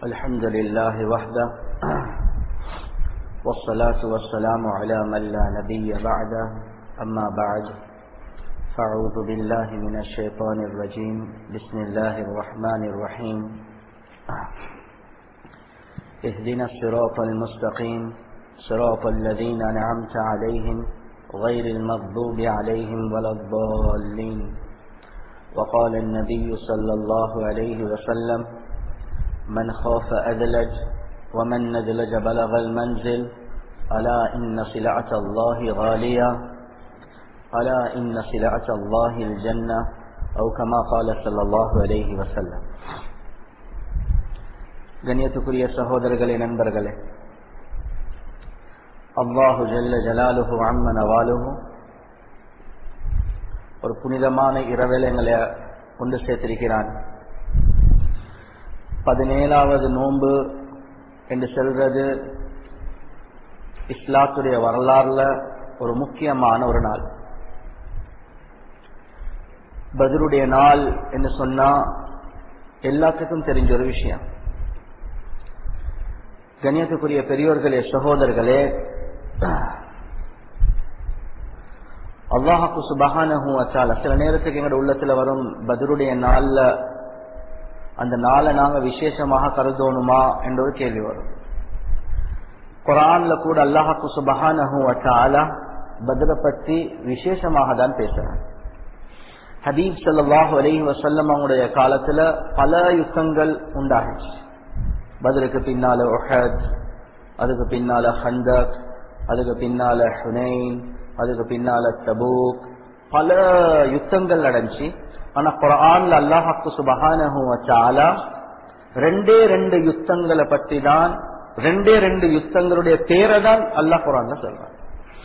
الحمد لله وحده والصلاة والسلام على من لا نبي بعده أما بعد فأعوذ بالله من الشيطان الرجيم بسم الله الرحمن الرحيم اهدنا الصراط المستقيم صراط الذين أنعمت عليهم غير المغضوب عليهم ولا الضالين وقال النبي صلى الله عليه وسلم من خاف أذلج ومن ندلج بلغ المنزل ألا إن سلعة الله غالية ألا إن سلعة الله الجنة أو كما قال صلى الله عليه وسلم கண்ணியத்துக்குரிய சகோதரர்களே நண்பர்களே அல்லாஹு ஜல்ல ஜலாலுஹு அம்மன வாலுஹு ஒரு புனிதமான இரவேலங்களை கொண்டு சேர்த்திருக்கிறான் பதினேழாவது நோன்பு என்று சொல்றது இஸ்லாத்துடைய வரலாறுல ஒரு முக்கியமான ஒரு நாள் பதிலுடைய நாள் என்று சொன்னா எல்லாத்துக்கும் தெரிஞ்ச ஒரு விஷயம் கண்ணியத்துக்குரிய பெரியோர்களே சகோதரர்களே அல்லாஹாக்கு சுபகானஹும் வச்சால சில நேரத்துக்கு எங்களோட உள்ளத்துல வரும் பதிலுடைய நாள்ல அந்த நாளை நாங்க விசேஷமாக கருதணுமா என்ற ஒரு கேள்வி வரும் குரான்ல கூட அல்லாஹாக்கு சுபகானஹும் வச்சால பதில பத்தி விசேஷமாக தான் பேசுறாங்க ஹபீப் சல்லாஹு அலி வசல்லம் அவங்களுடைய காலத்துல பல யுத்தங்கள் உண்டாகிச்சு பதிலுக்கு பின்னால ஒஹத் அதுக்கு பின்னால ஹந்தக் அதுக்கு பின்னால ஹுனைன் அதுக்கு பின்னால தபூக் பல யுத்தங்கள் நடந்துச்சு ஆனா குரான்ல அல்லாஹாக்கு சுபகானா ரெண்டே ரெண்டு யுத்தங்களை பற்றி தான் ரெண்டே ரெண்டு யுத்தங்களுடைய பேரை தான் அல்லாஹ் குரான்ல சொல்றான்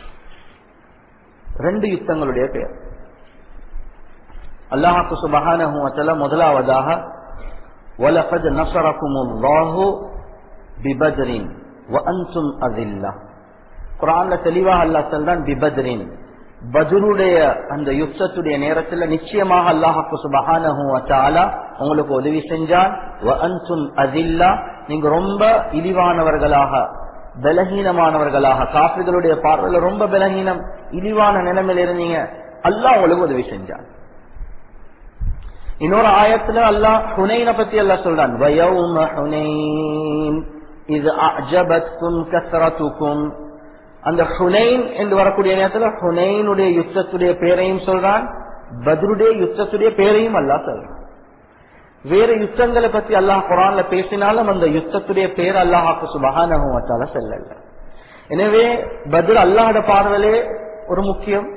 ரெண்டு யுத்தங்களுடைய பேர் அல்லாஹாக்கு சுபகான முதலாவதாக وَلَقَدْ نَصَرَكُمُ اللَّهُ بِبَدْرٍ وَأَنْتُمْ أَذِلَّةٌ குரான்ல தெளிவாக அல்லாஹ் சொல்றான் பிபத்ரின் பதுருடைய அந்த யுத்தத்துடைய நேரத்துல நிச்சயமாக அல்லாஹாக்கு சுபஹானஹு வதஆலா உங்களுக்கு உதவி செஞ்சான் வஅன்தும் அதில்லா நீங்க ரொம்ப இழிவானவர்களாக பலகீனமானவர்களாக காஃபிர்களுடைய பார்வையில ரொம்ப பலகீனம் இழிவான நிலைமையில இருந்தீங்க அல்லாஹ் உங்களுக்கு உதவி செஞ்சான் இன்னொரு ஆயத்துல அல்லாஹ் ஹுனைன பத்தி அல்லாஹ் சொல்றான் வயௌம ஹுனைன் இது அஜபத்கும் கசரத்துக்கும் அந்த ஹுனைன் என்று வரக்கூடிய நேரத்தில் ஹுனைனுடைய யுத்தத்துடைய பேரையும் சொல்றான் பத்ருடைய யுத்தத்துடைய பேரையும் அல்லாஹ் சொல்றான் வேற யுத்தங்களை பத்தி அல்லாஹ் குரான்ல பேசினாலும் அந்த யுத்தத்துடைய பேர் அல்லாஹாக்கு சுபகானகும் வச்சால செல்லல எனவே பதில் அல்லாஹோட பார்வையிலே ஒரு முக்கியம்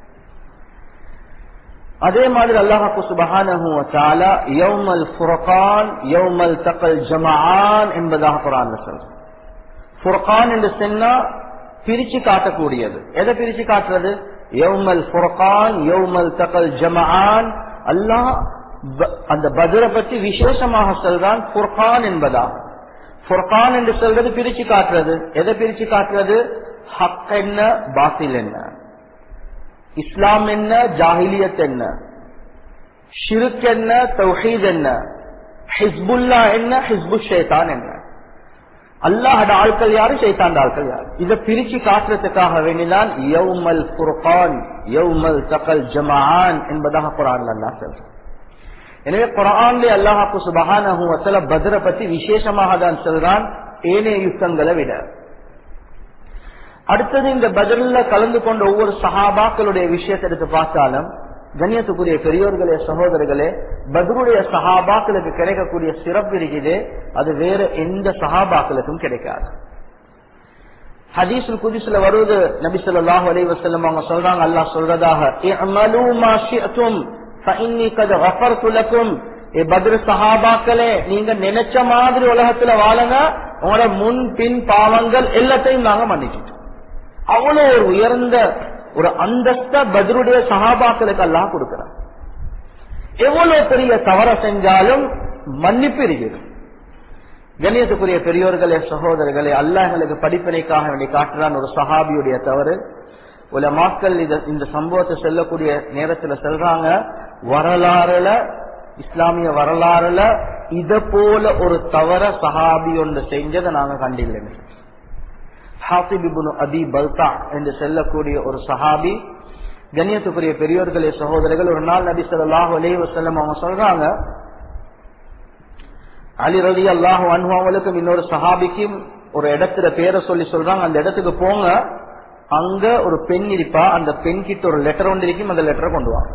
அதே மாதிரி அல்லாஹாக்கு சுபஹானஹு வதஆல யௌமல் ஃபுர்கான் யௌமல் தகல் ஜமாஆன் என்பதாக குர்ஆன்ல சொல்றான் ஃபுர்கான் என்று சொன்னா பிரிச்சு காட்டக்கூடியது எதை பிரிச்சு காட்டுறது யௌமல் ஃபுர்கான் யௌமல் தகல் ஜமாஆன் அல்லாஹ் அந்த பத்ர பற்றி விசேஷமாக சொல்றான் ஃபுர்கான் என்பதா ஃபுர்கான் என்று சொல்றது பிரிச்சு காட்டுறது எதை பிரிச்சு காட்டுறது ஹக் என்ன பாத்தில் என்ன இஸ்லாம் என்ன ஜாகிலியத் என்ன ஷிருக் என்ன தௌஹீத் என்ன ஹிஸ்புல்லா என்ன ஹிஸ்பு ஷேதான் என்ன அல்லாஹட ஆட்கள் யாரு ஷைத்தாண்ட ஆட்கள் யாரு இதை பிரிச்சு காட்டுறதுக்காக வேண்டிதான் யௌமல் குர்கான் யௌமல் தகல் ஜமான் என்பதாக குரான் அல்லா சொல்ற எனவே குரான்ல அல்லாஹாக்கு சுபஹானஹு வசல பத்ர பத்தி விசேஷமாக தான் சொல்றான் ஏனைய யுத்தங்களை விட அடுத்தது இந்த பதில கலந்து கொண்ட ஒவ்வொரு சஹாபாக்களுடைய விஷயத்தை எடுத்து பார்த்தாலும் கண்ணியத்துக்குரிய பெரியோர்களே சகோதரர்களே பத்ருடைய சஹாபாக்களுக்கு கிடைக்கக்கூடிய சிறப்பு இருக்குது அது வேற எந்த சஹாபாக்களுக்கும் கிடைக்காது ஹதீசுல் குதிசுல வருவது நபி சொல்லாஹு அலி வசல்லம் அவங்க சொல்றாங்க அல்லாஹ் சொல்றதாக பத்ர சஹாபாக்களே நீங்க நினைச்ச மாதிரி உலகத்துல வாழுங்க உங்களோட முன் பின் பாவங்கள் எல்லாத்தையும் நாங்க மன்னிச்சிட்டோம் அவ்வளவு ஒரு உயர்ந்த ஒரு அந்தஸ்த பதிலுடைய சகாபாக்களுக்கு எல்லாம் கொடுக்கிறார் எவ்வளவு பெரிய தவற செஞ்சாலும் மன்னிப்பு இருக்கிறது கணியத்துக்குரிய பெரியோர்களே சகோதரர்களே அல்லாஹங்களுக்கு படிப்பினைக்காக வேண்டி காட்டுறான் ஒரு சஹாபியுடைய தவறு உல மாக்கள் இந்த சம்பவத்தை சொல்லக்கூடிய நேரத்துல சொல்றாங்க வரலாறுல இஸ்லாமிய வரலாறுல இத போல ஒரு தவற சஹாபி ஒன்று செஞ்சதை நாங்க கண்டில்லைங்க ஹாசிப் இப்னு அபி பல்தா என்று செல்லக்கூடிய ஒரு சஹாபி கண்ணியத்துக்குரிய பெரியோர்களே சகோதரர்கள் ஒரு நாள் நபி ஸல்லல்லாஹு அலைஹி வஸல்லம் அவங்க சொல்றாங்க அலி ரதி அல்லாஹு அன்ஹு அவங்களுக்கும் இன்னொரு சஹாபிக்கும் ஒரு இடத்துல பேரை சொல்லி சொல்றாங்க அந்த இடத்துக்கு போங்க அங்க ஒரு பெண் இருப்பா அந்த பெண் கிட்ட ஒரு லெட்டர் ஒன்று இருக்கும் அந்த லெட்டரை கொண்டு வாங்க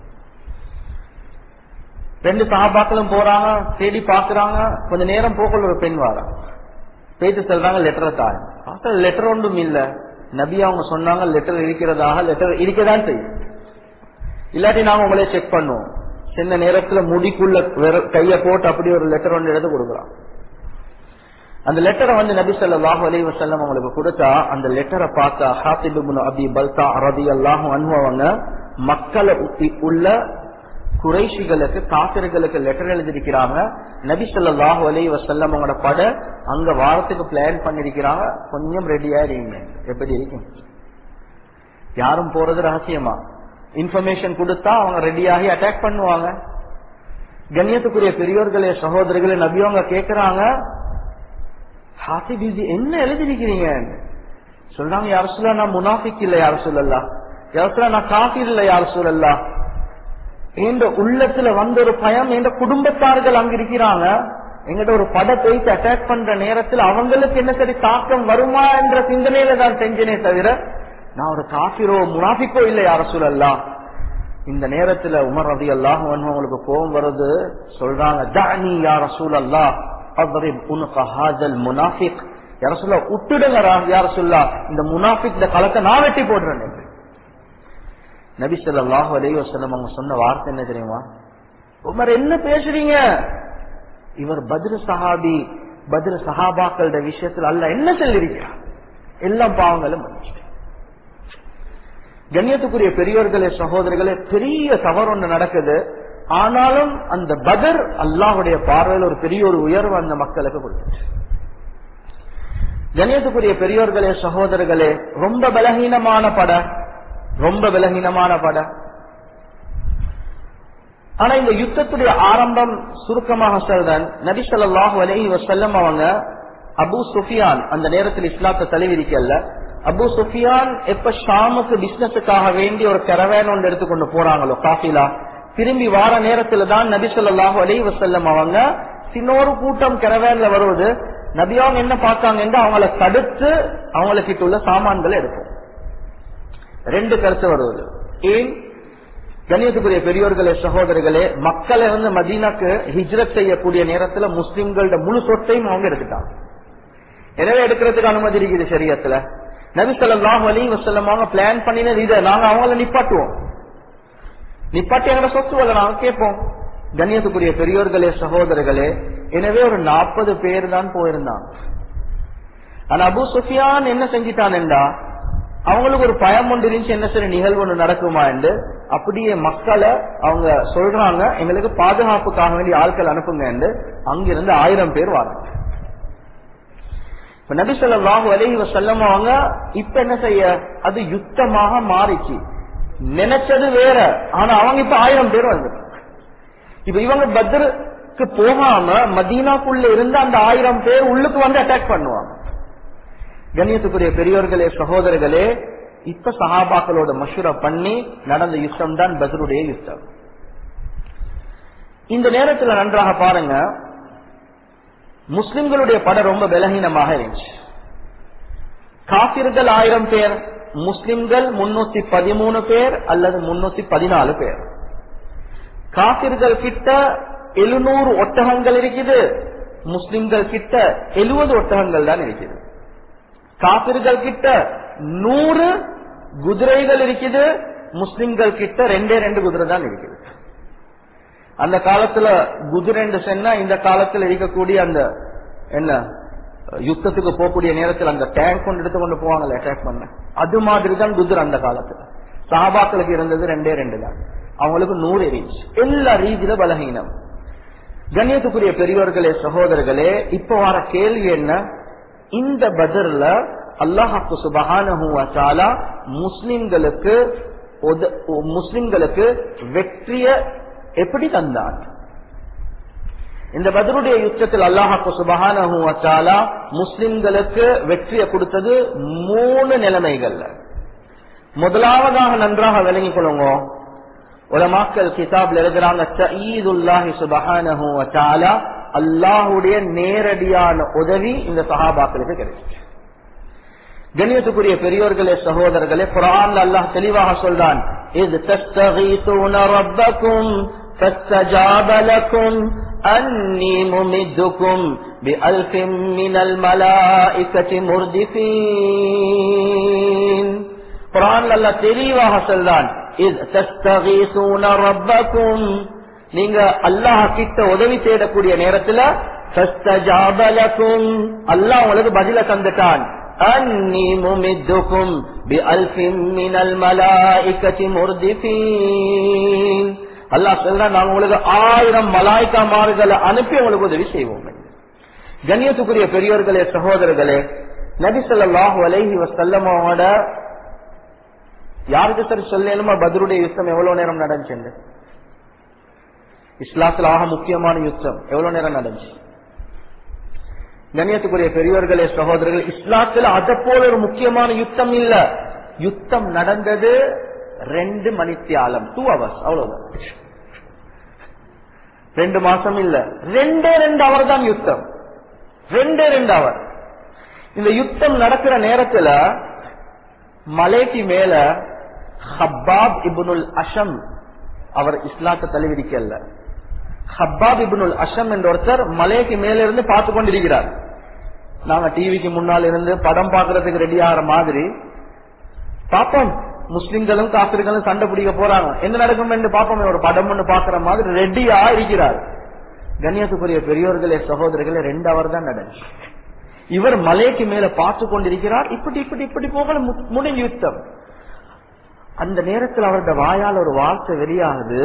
ரெண்டு சகாபாக்களும் போறாங்க தேடி பாக்குறாங்க கொஞ்ச நேரம் போக்குள்ள ஒரு பெண் வாரா பேச்சு சொல்றாங்க லெட்டரை தாய் பார்த்தா லெட்டர் ஒன்றும் இல்ல நபி அவங்க சொன்னாங்க லெட்டர் இருக்கிறதாக லெட்டர் இருக்கதான் செய்யும் இல்லாட்டி நாங்க உங்களே செக் பண்ணுவோம் சின்ன நேரத்துல முடிக்குள்ள விர- கைய போட்டு அப்படி ஒரு லெட்டர் ஒன்று எடுத்து கொடுக்குறான் அந்த லெட்டரை வந்து நபி ஸல்லல்லாஹு அலைஹி வஸல்லம் அவங்களுக்கு கொடுத்தா அந்த லெட்டரை பார்த்தா ஹாத்திப் இப்னு அபி பல்தா ரலியல்லாஹு அன்ஹு அவங்க மக்களை உத்தி- உள்ள குறைஷிகளுக்கு காபிர்களுக்கு லெட்டர் எழுதியிருக்கிறாங்க நபி ஸல்லல்லாஹு அலைஹி வஸல்லம் அவங்களோட பட அங்க வாரத்துக்கு பிளான் பண்ணிருக்கிறாங்க கொஞ்சம் ரெடியா இருங்க எப்படி இருக்கும் யாரும் போறது ரகசியமா இன்ஃபர்மேஷன் கொடுத்தா அவங்க ரெடியாகி அட்டாக் பண்ணுவாங்க கண்ணியத்துக்குரிய பெரியோர்களே சகோதரர்களே நபியவங்க கேக்குறாங்க ஹாசிப் இது என்ன எழுதிருக்கிறீங்க சொல்றாங்க யார் சொல்ல நான் முனாஃபிக் இல்ல யார் சொல்லலாம் யார் சொல்ல நான் காஃபிர் இல்ல யார் சொல்லலாம் என்ற உள்ளத்துல வந்த ஒரு பயம் என்ற குடும்பத்தார்கள் அங்க இருக்கிறாங்க எங்கிட்ட ஒரு படத்தை அட்டாக் பண்ற நேரத்தில் அவங்களுக்கு என்ன சரி தாக்கம் வருமா என்ற சிந்தனையில தான் செஞ்சனே தவிர நான் ஒரு காஃபிரோ முனாஃபிக்கோ இல்ல யார சொல்லலாம் இந்த நேரத்துல உமர் ரதி அல்லாஹ் அவங்களுக்கு கோபம் வருது சொல்றாங்க தானி யார சூழல்லா அவ்வரிப் உனக்கு ஹாஜல் முனாஃபிக் யார சொல்ல விட்டுடுங்க யார சொல்லா இந்த முனாஃபிக் இந்த களத்தை நான் வெட்டி போடுறேன் என்று. நபி ஸல்லல்லாஹு அலைஹி வஸல்லம் அவங்க சொன்ன வார்த்தை என்ன தெரியுமா உமர் என்ன பேசுறீங்க இவர் பத்ர சஹாபி பத்ர சஹாபாக்களோட விஷயத்துல அல்ல என்ன சொல்லிருக்கிறார் எல்லாம் பாவங்களும் மன்னிச்சிட்டேன் கண்ணியத்துக்குரிய பெரியோர்களே சகோதரர்களே பெரிய தவறு ஒன்று நடக்குது ஆனாலும் அந்த பதர் அல்லாஹுடைய பார்வையில் ஒரு பெரிய ஒரு உயர்வு அந்த மக்களுக்கு கொடுத்துச்சு கண்ணியத்துக்குரிய பெரியோர்களே சகோதரர்களே ரொம்ப பலகீனமான பட ரொம்ப பலகீனமான பட ஆனா இந்த யுத்தத்துடைய ஆரம்பம் சுருக்கமாக சொல்றேன் நபி ஸல்லல்லாஹு அலைஹி வஸல்லம் அவங்க அபூ சுஃபியான் அந்த நேரத்தில் இஸ்லாத்தை தழுவிரிக்கல அபூ சுஃபியான் எப்ப ஷாமுக்கு பிசினஸுக்காக வேண்டி ஒரு கரவேன் ஒன்று எடுத்துக்கொண்டு போறாங்களோ காஃபிலா திரும்பி வார நேரத்துல தான் நபி ஸல்லல்லாஹு அலைஹி வஸல்லம் அவங்க சின்னொரு கூட்டம் கரவேன்ல வருவது நபி அவங்க என்ன பார்த்தாங்க அவங்கள தடுத்து அவங்களுக்கு உள்ள சாமான்களை எடுப்போம் ரெண்டு கருத்து வருவது ஏன் கண்ணியத்துக்குரிய பெரியோர்களே சகோதரர்களே மக்களை வந்து மதீனாக்கு ஹிஜ்ரத் செய்யக்கூடிய நேரத்துல முஸ்லிம்களோட முழு சொத்தையும் அவங்க எடுத்துட்டாங்க எனவே எடுக்கிறதுக்கு அனுமதி இருக்குது சரியத்துல நபி ஸல்லல்லாஹு அலைஹி வஸல்லம் அவங்க பிளான் பண்ணினது இதை நாங்க அவங்கள நிப்பாட்டுவோம் நிப்பாட்டி எங்களோட சொத்துவலை நாங்க கேட்போம் கண்ணியத்துக்குரிய பெரியோர்களே சகோதரர்களே எனவே ஒரு நாற்பது பேர் தான் போயிருந்தாங்க ஆனா அபு சுஃபியான் என்ன செஞ்சிட்டான்டா அவங்களுக்கு ஒரு பயம் ஒன்று இருந்துச்சு என்ன சரி நிகழ்வு ஒன்று நடக்குமா என்று அப்படியே மக்களை அவங்க சொல்றாங்க எங்களுக்கு பாதுகாப்புக்காக வேண்டிய ஆட்கள் அனுப்புங்க என்று அங்கிருந்து ஆயிரம் பேர் வராங்க இப்ப நபி ஸல்லல்லாஹு அலைஹி வஸல்லம் அவங்க இப்ப என்ன செய்ய அது யுத்தமாக மாறிச்சு நினைச்சது வேற ஆனா அவங்க இப்ப ஆயிரம் பேர் வந்துட்டாங்க இப்ப இவங்க பத்ருக்கு போகாம மதீனாக்குள்ள இருந்த அந்த ஆயிரம் பேர் உள்ளுக்கு வந்து அட்டாக் பண்ணுவாங்க கண்ணியத்துக்குரிய பெரியோர்களே சகோதரர்களே இப்ப சஹாபாக்களோட மஷூரா பண்ணி நடந்த யுத்தம் தான் பத்ருடைய யுத்தம் இந்த நேரத்தில் நன்றாக பாருங்க முஸ்லிம்களுடைய படம் ரொம்ப பலகீனமாக இருந்துச்சு காபிர்கள் ஆயிரம் பேர் முஸ்லிம்கள் முன்னூத்தி பதிமூணு பேர் அல்லது முன்னூத்தி பதினாலு பேர் காபிர்கள் கிட்ட எழுநூறு ஒட்டகங்கள் இருக்குது முஸ்லிம்கள் கிட்ட எழுபது ஒட்டகங்கள் தான் இருக்குது காபிர்கள் கிட்ட நூறு குதிரைகள் இருக்குது முஸ்லிம்கள் கிட்ட ரெண்டே ரெண்டு குதிரை தான் இருக்குது அந்த காலத்துல குதிரைன்னு சொன்னா இந்த காலத்துல இருக்கக்கூடிய அந்த என்ன யுத்தத்துக்கு போகக்கூடிய நேரத்தில் அந்த டேங்க் கொண்டு எடுத்து கொண்டு போவாங்கல்ல அட்டாக் பண்ண அது மாதிரி தான் குதிரை அந்த காலத்துல சஹாபாக்களுக்கு இருந்தது ரெண்டே ரெண்டு தான் அவங்களுக்கு நூறு எரிஞ்சு எல்லா ரீதியில பலகீனம் கண்ணியத்துக்குரிய பெரியவர்களே சகோதரர்களே இப்ப வர கேள்வி என்ன இந்த பதர்ல அல்லாஹாக்கு சுபகான முஸ்லிம்களுக்கு முஸ்லிம்களுக்கு வெற்றிய எப்படி தந்தான் இந்த பதருடைய யுத்தத்தில் அல்லாஹாக்கு சுபஹானஹு வத்தாலா முஸ்லிம்களுக்கு வெற்றியை கொடுத்தது மூணு நிலைமைகள்ல முதலாவதாக நன்றாக விளங்கிக் கொள்ளுங்க உலமாக்கல் கிதாப்ல எழுதுறாங்க சயீதுல்லாஹி சுபஹானஹு வத்தாலா அல்லாஹுடைய நேரடியான உதவி இந்த சஹாபாக்களுக்கு கிடைச்சு கண்ணியத்துக்குரிய பெரியோர்களே சகோதரர்களே குரான் அல்லாஹ் தெளிவாக சொல்றான் இது தஸ்தகீதுன ரப்பக்கும் فاستجاب لكم أني ممدكم بألف من الملائكة مردفين قرآن الله தெளிவாக சொல்றான் إذ تستغيثون ربكم நீங்க அல்லாஹ் கிட்ட உதவி தேடக்கூடிய நேரத்துல فاستجاب لكم அல்லாஹ் உங்களுக்கு பதில தந்துட்டான் أني ممدكم بألف من الملائكة مردفين அல்லாஹ் சொல்ற நாங்க உங்களுக்கு ஆயிரம் மலாய்க்கா மாறுகளை அனுப்பி உங்களுக்கு உதவி செய்வோம் கண்ணியத்துக்குரிய பெரியோர்களே சகோதரர்களே நபி சொல்லாஹு அலைஹி வசல்லமோட யாருக்கு சரி சொல்லணுமா பத்ருடைய யுத்தம் எவ்வளவு நேரம் நடந்துச்சு இஸ்லாத்துல ஆக முக்கியமான யுத்தம் எவ்வளவு நேரம் நடந்துச்சு கண்ணியத்துக்குரிய பெரியவர்களே சகோதரர்கள் இஸ்லாத்துல அதை போல ஒரு முக்கியமான யுத்தம் இல்ல யுத்தம் நடந்தது ரெண்டு மணித்தியாலம் டூ ஹவர்ஸ் அவ்வளவுதான் ரெண்டு மாசம் இல்ல ரெண்டே ரெண்டு அவர் தான் யுத்தம் ரெண்டே ரெண்டு அவர் இந்த யுத்தம் நடக்கிற நேரத்துல மலைக்கு மேல ஹப்பாப் இபுனுல் அஷம் அவர் இஸ்லாத்தை தழுவிடிக்கல ஹப்பாப் இபுனுல் அஷம் என்ற ஒருத்தர் மலைக்கு மேல இருந்து பார்த்து கொண்டிருக்கிறார் நாங்க டிவிக்கு முன்னால் இருந்து படம் பாக்குறதுக்கு ரெடி ஆகிற மாதிரி பாப்போம் முஸ்லிம்களும் காசிர்களும் சண்டை பிடிக்க போறாங்க என்ன நடக்கும் என்று பாப்போம் ஒரு படம் ஒன்று பாக்குற மாதிரி ரெடியா இருக்கிறார் கண்ணியத்துக்குரிய பெரியோர்களே சகோதரர்களே ரெண்டு அவர் தான் நடந்துச்சு இவர் மலைக்கு மேல பார்த்து கொண்டிருக்கிறார் இப்படி இப்படி இப்படி போக முடிஞ்சு யுத்தம் அந்த நேரத்தில் அவருடைய வாயால் ஒரு வார்த்தை வெளியாகுது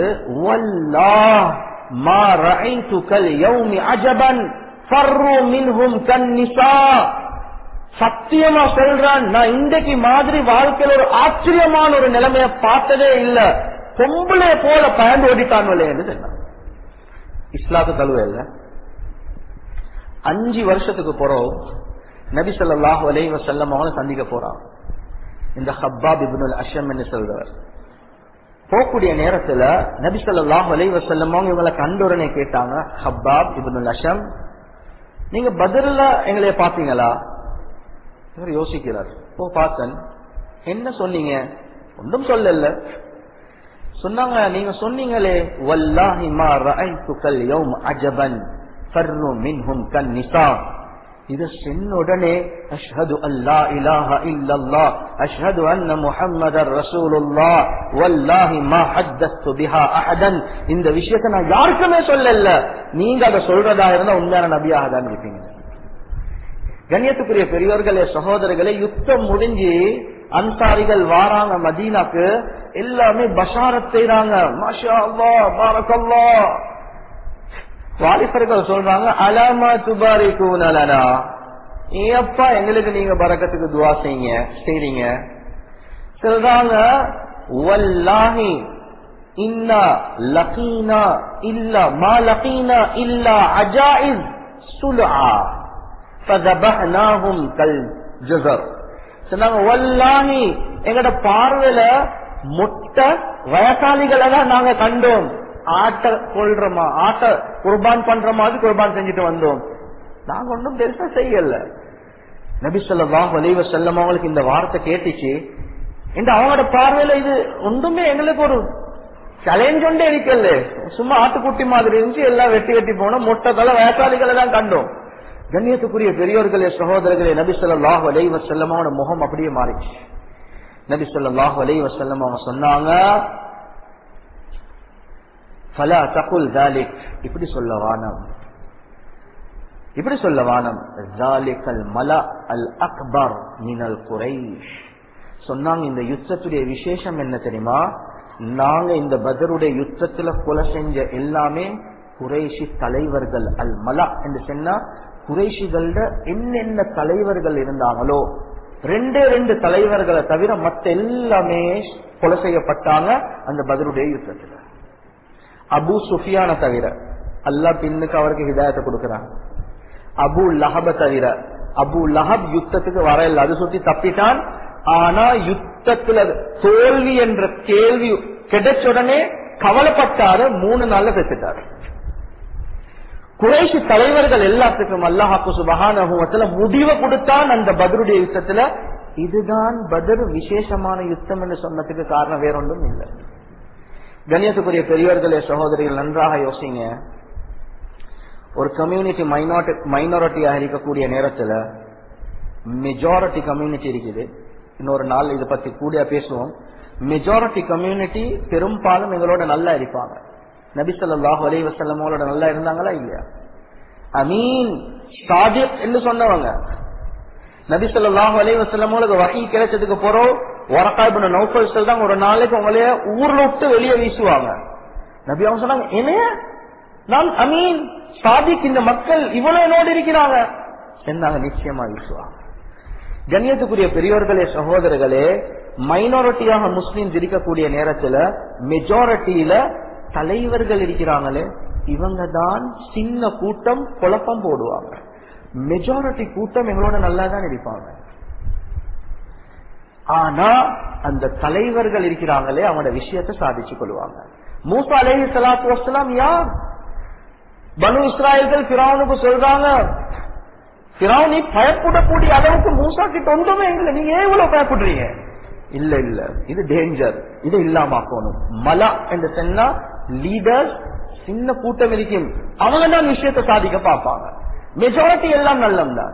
மா ரஐதுகல் யௌமி அஜபன் ஃபர்ரு மின்ஹும் கன்னிசா சத்தியமா சொல்றான் நான் இன்றைக்கு மாதிரி வாழ்க்கையில ஒரு ஆச்சரியமான ஒரு நிலைமைய பார்த்ததே இல்ல பொம்பளை போல பயந்து ஓடிட்டான் என்று சொன்னான் இஸ்லாத்து தழுவ இல்ல அஞ்சு வருஷத்துக்கு போறோம் நபி சொல்லாஹு அலைவ செல்லம் அவனை சந்திக்க போறான் இந்த ஹப்பாப் இபுனுல் அஷம் என்று சொல்றவர் போகக்கூடிய நேரத்துல நபி சொல்லாஹு அலைவ செல்லம் அவங்க இவங்களை கண்டுடனே கேட்டாங்க ஹப்பாப் இபுனுல் அஷம் நீங்க பதில எங்களைய பாத்தீங்களா இவர் யோசிக்கிறார் ஓ பார்த்தன் என்ன சொன்னீங்க ஒன்றும் சொல்லல சொன்னாங்க நீங்க சொன்னீங்களே வல்லாஹி மா ரஅய்துகல் யௌம் அஜபன் ஃபர்ரு மின்ஹும் கன் நிசா இது சென்ன உடனே அஷ்ஹது அல்லா இலாஹ இல்லல்லாஹ் அஷ்ஹது அன்ன முஹம்மதர் ரசூலுல்லாஹ் வல்லாஹி மா ஹத்தஸ்து பிஹா அஹதன் இந்த விஷயத்தை நான் யாருக்குமே சொல்லல நீங்க அதை சொல்றதா இருந்தா உண்மையான நபியாக தான் இருப்பீங்க கண்ணியத்துக்குரிய பெரியோர்களே சகோதரர்களே யுத்தம் முடிஞ்சு அன்சாரிகள் வாராங்க மதீனாக்கு எல்லாமே பஷாரத் செய்றாங்க மாஷா அல்லா பாரக்கல்லா வாலிபர்கள் சொல்றாங்க அலாமா துபாரி கூனலனா ஏப்பா எங்களுக்கு நீங்க பறக்கத்துக்கு துவா செய்யுங்க செய்றீங்க சொல்றாங்க வல்லாஹி இன்னா லகீனா இல்லா மா லகீனா இல்லா அஜாயிஸ் சுலா ஃபதபஹ்னாஹும் கல் ஜஸர் சொன்னாங்க வல்லாஹி எங்கட பார்வையில முட்டை வயசாளிகளை தான் நாங்க கண்டோம் ஆட்ட கொள்றோமா ஆட்ட குர்பான் பண்ற மாதிரி குர்பான் செஞ்சுட்டு வந்தோம் நாங்க ஒன்றும் பெருசா செய்யல நபி சொல்லாஹ் வலைவ செல்லம் அவங்களுக்கு இந்த வார்த்தை கேட்டுச்சு இந்த அவங்களோட பார்வையில இது ஒன்றுமே எங்களுக்கு ஒரு சேலஞ்ச் ஒன்றே இருக்கல சும்மா ஆட்டுக்குட்டி மாதிரி இருந்துச்சு எல்லாம் வெட்டி வெட்டி போனோம் முட்டை தலை வயசாளிகளை தான் கண்டோம் கண்ணியத்துக்குரிய பெரியோர்களே சகோதரர்களே நபி சொல்லாஹ் வலைவ செல்லமோட முகம் அப்படியே மாறிச்சு நபி சொல்லாஹ் வலைவ செல்லம் அவங்க சொன்னாங்க ஃபலா தகுல் தாலிக் இப்படி சொல்ல வானம் இப்படி சொல்ல வானம் ஜாலிகல் மல அல் அக்பர் மினல் குறைஷ் சொன்னாங்க இந்த யுத்தத்துடைய விசேஷம் என்ன தெரியுமா நாங்க இந்த பதருடைய யுத்தத்துல கொலை செஞ்ச எல்லாமே குறைஷி தலைவர்கள் அல் மலா என்று சொன்னா குறைஷிகள என்னென்ன தலைவர்கள் இருந்தாங்களோ ரெண்டே ரெண்டு தலைவர்களை தவிர மத்த எல்லாமே கொலை செய்யப்பட்டாங்க அந்த பதருடைய யுத்தத்துல அபு சுஃபியான தவிர அல்லாஹ் பின்னுக்கு அவருக்கு ஹிதாயத்தை கொடுக்கிறான் அபு லஹப தவிர அபு லஹப் யுத்தத்துக்கு வர இல்லை அது சுத்தி தப்பிட்டான் ஆனா யுத்தத்துல தோல்வி என்ற கேள்வி கிடைச்ச உடனே கவலைப்பட்டாரு மூணு நாள்ல பெற்றுட்டாரு குறைஷி தலைவர்கள் எல்லாத்துக்கும் அல்லாஹாக்கு சுபகான முடிவை கொடுத்தான் அந்த பதருடைய யுத்தத்துல இதுதான் பதர் விசேஷமான யுத்தம் என்று சொன்னதுக்கு காரணம் வேறொன்றும் இல்லை கண்ணியத்துக்குரிய பெரியவர்களே சகோதரிகள் நன்றாக யோசிங்க ஒரு கம்யூனிட்டி மைனாரிட்டி மைனாரிட்டியாக இருக்கக்கூடிய நேரத்துல மெஜாரிட்டி கம்யூனிட்டி இருக்குது இன்னொரு நாள் இதை பத்தி கூட பேசுவோம் மெஜாரிட்டி கம்யூனிட்டி பெரும்பாலும் எங்களோட நல்லா இருப்பாங்க நபிசல்லாஹு அலி வசல்லமோட நல்லா இருந்தாங்களா இல்லையா அமீன் சாதிக் என்று சொன்னவங்க நபிசல்லாஹு அலி வசல்லமோட வகை கிடைச்சதுக்கு போறோம் வரக்காய்பு நௌஃபல் சொல்றாங்க ஒரு நாளைக்கு உங்களைய ஊர்ல விட்டு வெளியே வீசுவாங்க நபி அவங்க சொன்னாங்க என்னைய நான் அமீன் சாதிக் இந்த மக்கள் இவ்வளவு என்னோடு இருக்கிறாங்க சொன்னாங்க நிச்சயமா வீசுவாங்க கண்ணியத்துக்குரிய பெரியோர்களே சகோதரர்களே மைனாரிட்டியாக முஸ்லீம்ஸ் இருக்கக்கூடிய நேரத்துல மெஜாரிட்டியில தலைவர்கள் இருக்கிறாங்களே இவங்க தான் சின்ன கூட்டம் குழப்பம் போடுவாங்க மெஜாரிட்டி கூட்டம் எங்களோட நல்லா தான் இருப்பாங்க ஆனா அந்த தலைவர்கள் இருக்கிறாங்களே அவங்களோட விஷயத்தை சாதிச்சு கொள்வாங்க மூசா அலேஹி சலாத்து வசலாம் யார் பனு இஸ்ராயல்கள் பிராவுனுக்கு சொல்றாங்க பிராவ் நீ பயப்படக்கூடிய அளவுக்கு மூசா கிட்ட ஒன்றுமே இல்லை நீங்க ஏன் இவ்வளவு பயப்படுறீங்க இல்ல இல்ல இது டேஞ்சர் இது இல்லாமக்கணும் மலா என்று சொன்னா லீடர்ஸ் சின்ன கூட்டம் இருக்கும் அவங்க தான் விஷயத்தை சாதிக்க பார்ப்பாங்க மெஜாரிட்டி எல்லாம் நல்லம் தான்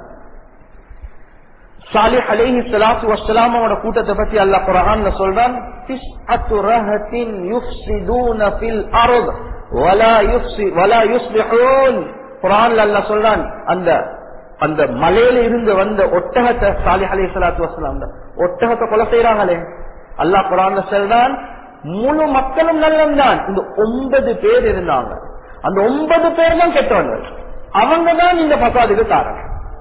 சாலிஹ் அலைஹி ஸலாத்து வஸ்ஸலாம் அவரோட கூட்டத்தை பத்தி அல்லாஹ் குர்ஆன்ல சொல்றான் திஸ்அத்து ரஹத்தின் யுஃப்ஸிதூன ஃபில் அர்த் வலா யுஃப்ஸி வலா யுஸ்லிஹூன் குர்ஆன்ல அல்லாஹ் சொல்றான் அந்த அந்த மலையில இருந்து வந்த ஒட்டகத்தை சாலிஹ் அலைஹி ஸலாத்து வஸ்ஸலாம் ஒட்டகத்தை கொலை செய்யறாங்களே அல்லாஹ் குர்ஆன்ல சொல்றான் முழு மக்களும் நல்லம் தான் இந்த ஒன்பது பேர் இருந்தாங்க அந்த ஒன்பது பேர் தான் கெட்டவங்க அவங்க தான் இந்த பசாதுக்கு காரணம்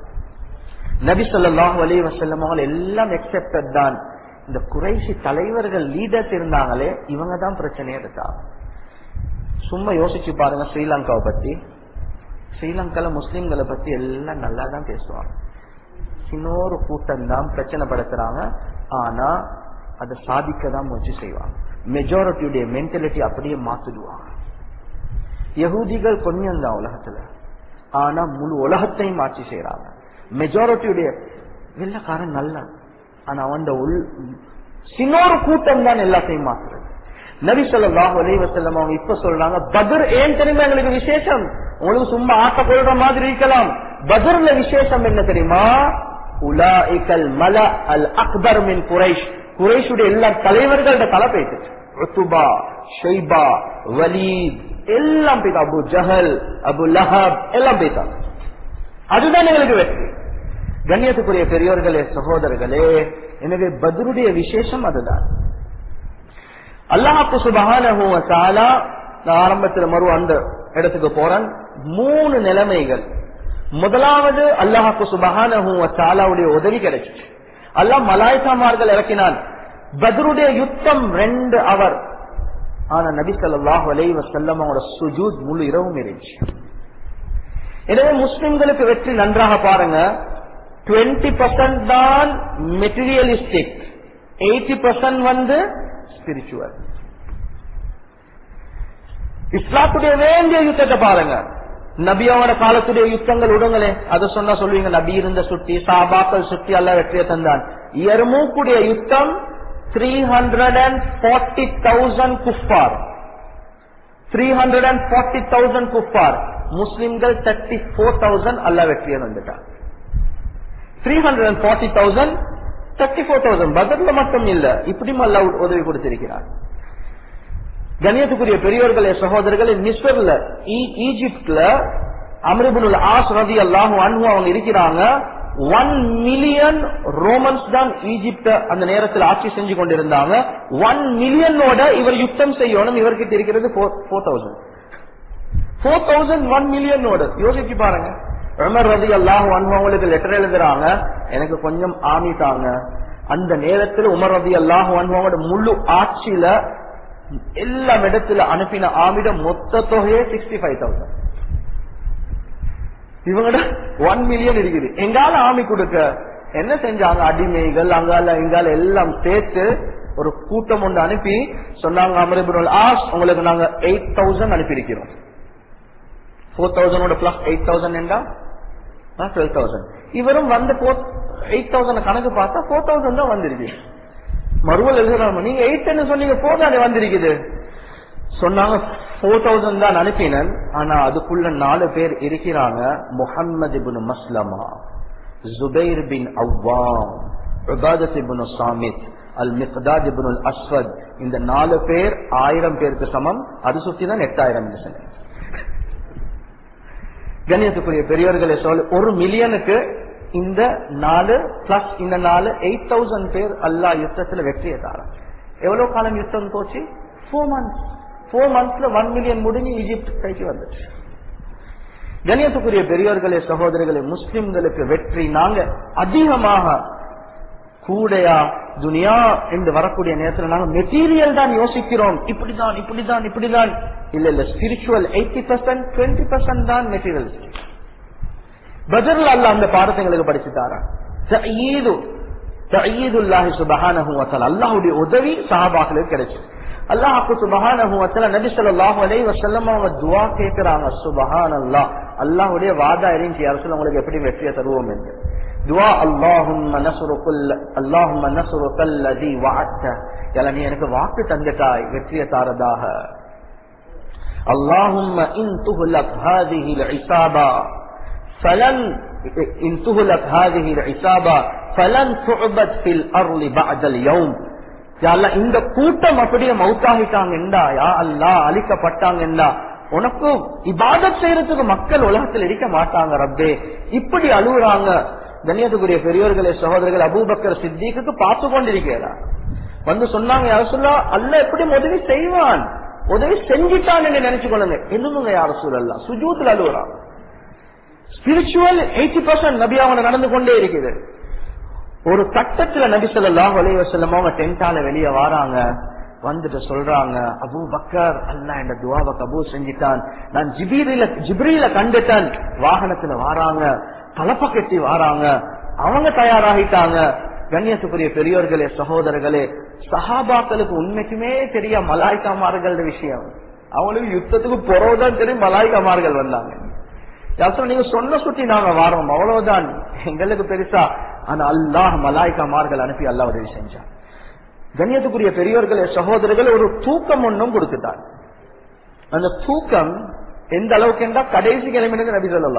நபி சொல்லாஹு அலி வசல்லம் எல்லாம் எக்ஸெப்டட் தான் இந்த குறைசி தலைவர்கள் லீடர்ஸ் இருந்தாங்களே இவங்க தான் பிரச்சனையே இருக்காங்க சும்மா யோசிச்சு பாருங்க ஸ்ரீலங்காவை பத்தி ஸ்ரீலங்கால முஸ்லிம்களை பத்தி எல்லாம் நல்லா தான் பேசுவாங்க இன்னொரு கூட்டம் தான் பிரச்சனை படுத்துறாங்க ஆனா அதை சாதிக்க தான் முயற்சி செய்வாங்க மெஜாரிட்டியுடைய மென்டாலிட்டி அப்படியே மாத்திடுவாங்க யகூதிகள் கொஞ்சம் தான் உலகத்துல ஆனா முழு உலகத்தையும் ஆட்சி செய்யறாங்க மெஜாரிட்டியுடைய வெள்ளக்காரன் நல்ல ஆனா அவன் உள் சின்னொரு கூட்டம் தான் எல்லாத்தையும் மாத்துறது நபி சொல்லாஹ் அலைவசல்லம் அவங்க இப்ப சொல்றாங்க பதர் ஏன் தெரியுமா எங்களுக்கு விசேஷம் உங்களுக்கு சும்மா ஆட்ட கொள்ற மாதிரி இருக்கலாம் பதர்ல விசேஷம் என்ன தெரியுமா உலாஇகல் மல அல் அக்பர் மின் குரைஷ் குரைஷுடைய எல்லா தலைவர்களோட தலை போயிட்டு ருத்துபா ஷைபா வலீத் எல்லாம் போயிட்டு அபு ஜஹல் அபு லஹப் எல்லாம் போயிட்டாங்க அதுதான் எங்களுக்கு வெற்றி கண்ணியத்துக்குரிய பெரியோர்களே சகோதரர்களே எனவே பத்ருடைய விசேஷம் அதுதான் அல்லாஹு சுபகான நான் ஆரம்பத்தில் மறு அந்த இடத்துக்கு போறேன் மூணு நிலைமைகள் முதலாவது அல்லாஹாக்கு சுபகானுடைய உதவி கிடைச்சிச்சு அல்லாஹ் மலாய்க்காமார்கள் இறக்கினான் பத்ருடைய யுத்தம் ரெண்டு அவர் ஆனா நபி சொல்லாஹ் அலை வசல்லம் அவங்களோட சுஜூத் முழு இரவும் இருந்துச்சு எனவே முஸ்லிம்களுக்கு வெற்றி நன்றாக பாருங்க டுவெண்ட்டி பர்சன்ட் தான் மெட்டீரியலிஸ்டிக் எயிட்டி பர்சன்ட் வந்து ஸ்பிரிச்சுவல் இஸ்லாத்துடைய வேண்டிய யுத்தத்தை பாருங்க நபியோட காலத்துடைய யுத்தங்கள் விடுங்களே அதை சொன்னா சொல்லுவீங்க நபி இருந்த சுட்டி சாபாக்கள் சுட்டி அல்ல வெற்றியை தந்தான் எருமூக்குடைய யுத்தம் three hundred and forty thousand குஃபார் three hundred and forty thousand குஃபார் முஸ்லிம்கள் தேர்ட்டி போர் தௌசண்ட் அல்ல வெற்றியை வந்துட்டார் three hundred and forty thousand thirty four thousand பதர்ல மட்டும் இல்ல இப்படியும் அல்ல உதவி கொடுத்திருக்கிறார் கணியத்துக்குரிய பெரியோர்களே சகோதரர்களே மிஸ்வர்ல ஈஜிப்ட்ல அமரிபுல் ஆஸ் ரதி அல்லாஹும் அன்பு அவங்க இருக்கிறாங்க ஒன் மில்லியன் ரோமன்ஸ் தான் ஈஜிப்ட அந்த நேரத்தில் ஆட்சி செஞ்சு கொண்டிருந்தாங்க ஒன் மில்லியனோட இவர் யுத்தம் செய்யணும் இவர்கிட்ட இருக்கிறது four thousand four thousand one மில்லியனோட யோசிச்சு பாருங்க உமர் ரதி அல்லாஹ் அவங்களுக்கு லெட்டர் எழுதுறாங்க எனக்கு கொஞ்சம் ஆமி தாங்க அந்த நேரத்தில் உமர் ரதி அல்லாஹ் அவங்களோட முழு ஆட்சியில எல்லா இடத்துல அனுப்பின ஆமிட மொத்த தொகையே சிக்ஸ்டி ஃபைவ் தௌசண்ட் இவங்கட ஒன் மில்லியன் இருக்குது எங்கால ஆமி கொடுக்க என்ன செஞ்சாங்க அடிமைகள் அங்கால இங்கால எல்லாம் சேர்த்து ஒரு கூட்டம் ஒன்று அனுப்பி சொன்னாங்க அமரிபுல் ஆஸ் உங்களுக்கு நாங்க எயிட் தௌசண்ட் அனுப்பியிருக்கிறோம் ஃபோர் தௌசண்டோட பிளஸ் எயிட் தௌசண்ட் என்றா டுவெல் தௌசண்ட் இவரும் வந்து எயிட் தௌசண்ட் கணக்கு பார்த்தா ஃபோர் தௌசண்ட் தான் வந்திருக்கு மறுவல் எழுதுறாங்க நீங்க எயிட் சொன்னீங்க ஃபோர் தானே வந்திருக்குது சொன்னாங்க ஃபோர் தௌசண்ட் தான் அனுப்பினன் ஆனா அதுக்குள்ள நாலு பேர் இருக்கிறாங்க Muhammad bin Maslama Zubair bin Awwam Ubadah ibn Samit al Miqdad ibn al Aswad இந்த நாலு பேர் ஆயிரம் பேருக்கு சமம் அது சுத்தி தான் எட்டாயிரம் சொன்னேன் கண்ணியத்துக்குரிய பெரியவர்களை சொல்ல ஒரு மில்லியனுக்கு இந்த நாலு பிளஸ் இந்த நாலு எயிட் தௌசண்ட் பேர் அல்லா யுத்தத்துல வெற்றியை தாரம் எவ்வளவு காலம் யுத்தம் போச்சு ஃபோர் மந்த்ஸ் ஃபோர் மந்த்ஸ்ல ஒன் மில்லியன் முடிஞ்சு ஈஜிப்ட் கைக்கு வந்துச்சு கண்ணியத்துக்குரிய பெரியவர்களே சகோதரர்களே முஸ்லிம்களுக்கு வெற்றி நாங்க அதிகமாக கூடையா துனியா என்று வரக்கூடிய நேரத்தில் நாங்க மெட்டீரியல் தான் யோசிக்கிறோம் இப்படிதான் இப்படிதான் இப்படிதான் இல்ல இல்ல spiritual eighty percent twenty percent தான் மெட்டீரியல் பஜர்ல அல்ல அந்த பாடத்தை எங்களுக்கு படிச்சுட்டாரா தயீது தயீதுல்லாஹி சுபஹானஹு வதஆலா அல்லாஹ்வுடைய உதவி சஹாபாக்களுக்கு கிடைச்சு அல்லாஹ்க்கு சுபஹானஹு வதஆலா நபி ஸல்லல்லாஹு அலைஹி வஸல்லம் அவங்க துஆ கேக்குறாங்க சுபஹானல்லாஹ் அல்லாஹ்வுடைய வாதா இருந்துச்சு அரசு உங்களுக்கு எப்படி வெற்றியை தருவோம் என்று துஆ அல்லாஹும்ம நஸ்ருகுல் அல்லாஹும்ம நஸ்ருகல்லதி வஅத்த யல நீ எனக்கு வாக்கு தந்துட்டாய் வெற்றியை தாரதாக அல்லாஹும்ம இன் துஹ்லக் ஹாதிஹி العصابه فلن إن تهلك هذه العصابة فلن تعبد في الأرض بعد اليوم இந்த கூட்டம் அப்படியே மவுத்தாகிட்டாங்கண்டா யா அல்லா அழிக்கப்பட்டாங்கண்டா உனக்கு இபாதத் செய்யறதுக்கு மக்கள் உலகத்தில் இருக்க மாட்டாங்க ரப்பே இப்படி அழுகுறாங்க கண்ணியத்துக்குரிய பெரியவர்களே சகோதரர்கள் அபூபக்கர் சித்திக்கு பார்த்து கொண்டிருக்கிறா வந்து சொன்னாங்க யார சொல்லா அல்ல எப்படி உதவி செய்வான் உதவி செஞ்சிட்டான் என்று நினைச்சு கொள்ளுங்க என்னங்க யார சூழல்லாம் சுஜூத்துல அழுகுறான் ஸ்பிரிச்சுவல் எயிட்டி பர்சன்ட் நபி அவங்க நடந்து கொண்டே இருக்குது ஒரு கட்டத்துல நபி சொல்லாஹ் வலைய செல்லம் அவங்க டென்டால வெளியே வராங்க வந்துட்டு சொல்றாங்க அபு பக்கர் அல்ல என்ற துவாவை கபூர் செஞ்சிட்டான் நான் ஜிபீரில ஜிப்ரீல கண்டுட்டேன் வாகனத்துல வாராங்க தலப்ப கட்டி வாராங்க அவங்க தயாராகிட்டாங்க கண்ணியத்துக்குரிய பெரியோர்களே சகோதரர்களே சஹாபாக்களுக்கு உண்மைக்குமே தெரிய மலாய்க்காமார்கள் விஷயம் அவங்களுக்கு யுத்தத்துக்கு புறவுதான் தெரியும் மலாய்க்காமார்கள் வந்தாங்க யாசம் நீங்க சொன்ன சுத்தி நாங்க வாரோம் அவ்வளவுதான் எங்களுக்கு பெருசா ஆனா அல்லாஹ் மலாய்க்காமார்கள் அனுப்பி அல்லாஹ் உதவி செஞ்சான் கண்ணியத்துக்குரிய பெரியோர்களே சகோதரர்கள் ஒரு தூக்கம் ஒன்றும் கொடுத்துட்டார் அந்த தூக்கம் எந்த அளவுக்கு என்றா கடைசி கிழமையிலிருந்து நபி சொல்லா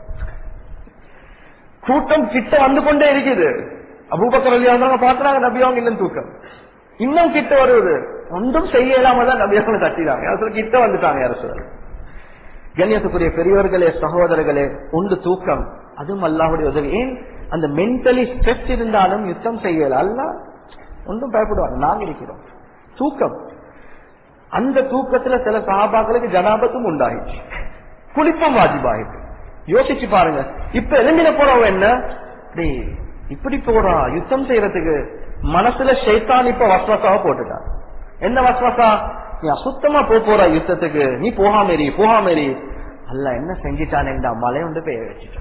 கூட்டம் கிட்ட வந்து கொண்டே இருக்குது அபூபக்கர் அலியாங்க பாக்குறாங்க நபி அவங்க இன்னும் தூக்கம் இன்னும் கிட்ட வருவது ஒன்றும் செய்ய இல்லாம தான் நபி அவங்க தட்டினாங்க யாரும் கிட்ட வந்துட்டாங்க யாரும் சொல்ல கண்ணியத்துக்குரிய பெரியவர்களே சகோதரர்களே உண்டு தூக்கம் அதுவும் அல்லாஹுடைய உதவி ஏன் அந்த மென்டலி ஸ்ட்ரெஸ் இருந்தாலும் யுத்தம் செய்யல அல்ல ஒன்றும் பயப்படுவாங்க நாங்க இருக்கிறோம் தூக்கம் அந்த தூக்கத்துல சில சகாபாக்களுக்கு ஜனாபத்தும் உண்டாயிடுச்சு குளிப்பம் வாஜிபாயிட்டு யோசிச்சு பாருங்க இப்ப எழுந்தின போறவங்க என்ன டேய் இப்படி போறா யுத்தம் செய்யறதுக்கு மனசுல ஷைத்தான் இப்ப வஸ்வசாவ போட்டுட்டான் என்ன வஸ்வசா நீ அசுத்தமா போக போற யுத்தத்துக்கு நீ போகாமேரி போகாமேரி அல்ல என்ன செஞ்சிட்டானேண்டா மலை வந்து பெய்ய வச்சுட்டான்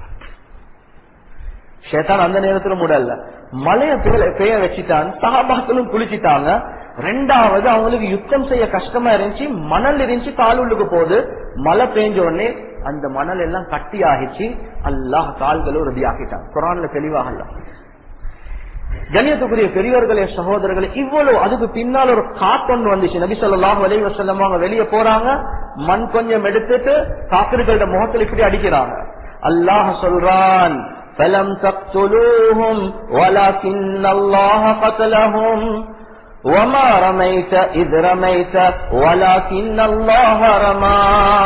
ஷேத்தான் அந்த நேரத்துல முடல்ல மலைய பெய்ய வச்சுட்டான் சகாபாக்களும் குளிச்சிட்டாங்க ரெண்டாவது அவங்களுக்கு யுத்தம் செய்ய கஷ்டமா இருந்துச்சு மணல் இருந்துச்சு காலுள்ளுக்கு போகுது மழை பெஞ்ச உடனே அந்த மணல் எல்லாம் கட்டி ஆகிச்சு அல்லாஹ் கால்களும் ரெடி ஆகிட்டான் குரான்ல தெளிவாக அல்ல கண்ணியத்துக்குரிய பெரியவர்களே சகோதரர்களே இவ்வளவு அதுக்கு பின்னால் ஒரு காத்தொண்டு வந்துச்சு நபி சொல்லாஹ் வலை வசல்லம் அவங்க வெளியே போறாங்க மண் கொஞ்சம் எடுத்துட்டு காப்பிர்களோட முகத்தில் இப்படி அடிக்கிறாங்க அல்லாஹ் சொல்றான் فلم تقتلوهم ولكن الله قتلهم وما رميت إذ رميت ولكن الله رمى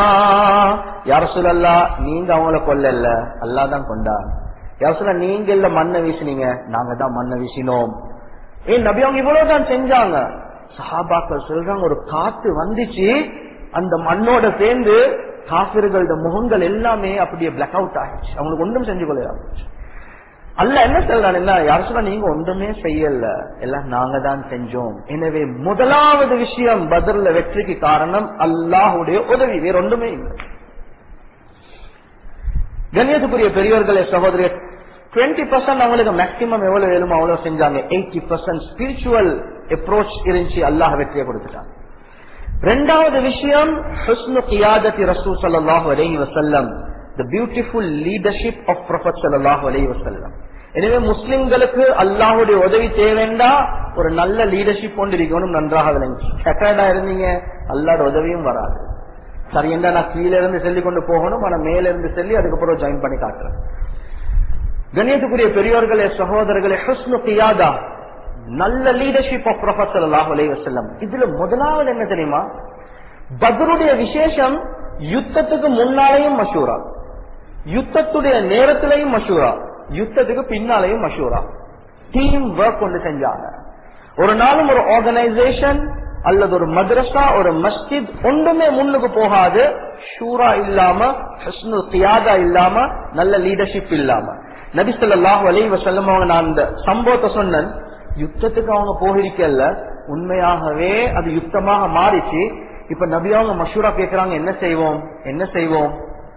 يا رسول الله நீங்க அவங்கள கொல்லல அல்லாஹ் தான் கொண்டான் யார் சொல்ல நீங்க இல்ல மண்ணை வீசினீங்க நாங்க தான் மண்ணை வீசினோம் ஏன் நபி அவங்க இவ்வளவுதான் செஞ்சாங்க சஹாபாக்கள் சொல்றாங்க ஒரு காத்து வந்துச்சு அந்த மண்ணோட சேர்ந்து காபிர்களோட முகங்கள் எல்லாமே அப்படியே பிளாக் அவுட் ஆயிடுச்சு அவங்களுக்கு ஒன்றும் செஞ்சு கொள்ள அல்ல என்ன சொல்றான் என்ன யார் சொன்னா நீங்க ஒன்றுமே செய்யல எல்லாம் நாங்க தான் செஞ்சோம் எனவே முதலாவது விஷயம் பதில வெற்றிக்கு காரணம் அல்லாஹுடைய உதவி வேற ஒன்றுமே இல்லை கண்ணியத்துக்குரிய பெரியவர்களே சகோதரர் டுவெண்ட்டி பர்சன்ட் அவங்களுக்கு மேக்சிமம் எவ்வளவு வேணுமோ அவ்வளவு செஞ்சாங்க எயிட்டி பர்சன்ட் ஸ்பிரிச்சுவல் அப்ரோச் இருந்துச்சு அல்லாஹ் வெற்றியை கொடுத்துட்டாங்க ரெண்டாவது விஷயம் ஹுஸ்னு கியாதத்தி ரசூல் ஸல்லல்லாஹு அலைஹி வஸல்லம் the beautiful leadership of prophet ஸல்லல்லாஹு அலைஹி வஸல்லம் எனவே முஸ்லிம்களுக்கு அல்லாஹ்வுடைய உதவி தேவைண்டா ஒரு நல்ல லீடர்ஷிப் கொண்டு இருக்கணும் நன்றாக விளங்கி செகண்டா இருந்தீங்க அல்லாஹ்வோட உதவியும் வராது சரி என்ன நான் கீழே இருந்து சொல்லி கொண்டு போகணும் ஆனா மேல இருந்து சொல்லி அதுக்கப்புறம் ஜாயின் பண்ணி காட்டுறேன் கண்ணியத்துக்குரிய பெரியோர்களே சகோதரர்களே ஹுஸ்னு கியாதா நல்ல லீடர்ஷிப் ஆஃப் ப்ரொஃபட் ஸல்லல்லாஹு அலைஹி வஸல்லம் இதுல முதலாவது என்ன தெரியுமா பத்ருடைய விசேஷம் யுத்தத்துக்கு முன்னாலேயும் மஷூரா யுத்தத்துடைய நேரத்திலையும் மஷூரா யுத்தத்துக்கு பின்னாலேயும் மஷூரா டீம் ஒர்க் கொண்டு செஞ்சாங்க ஒரு நாளும் ஒரு ஆர்கனைசேஷன் அல்லது ஒரு மദ്രസா ஒரு மஸ்ஜித் ஒன்றுமே முன்னுக்கு போகாது ஷூரா இல்லாம ஹஸ்னுல் கியாதா இல்லாம நல்ல லீடர்ஷிப் இல்லாம நபி ஸல்லல்லாஹு அலைஹி வஸல்லம் அவங்க நான் அந்த சம்பவத்தை சொன்னேன் யுத்தத்துக்கு அவங்க போயிருக்கல உண்மையாகவே அது யுத்தமாக மாறிச்சு இப்ப நபி அவங்க மஷூரா கேக்குறாங்க என்ன செய்வோம் என்ன செய்வோம்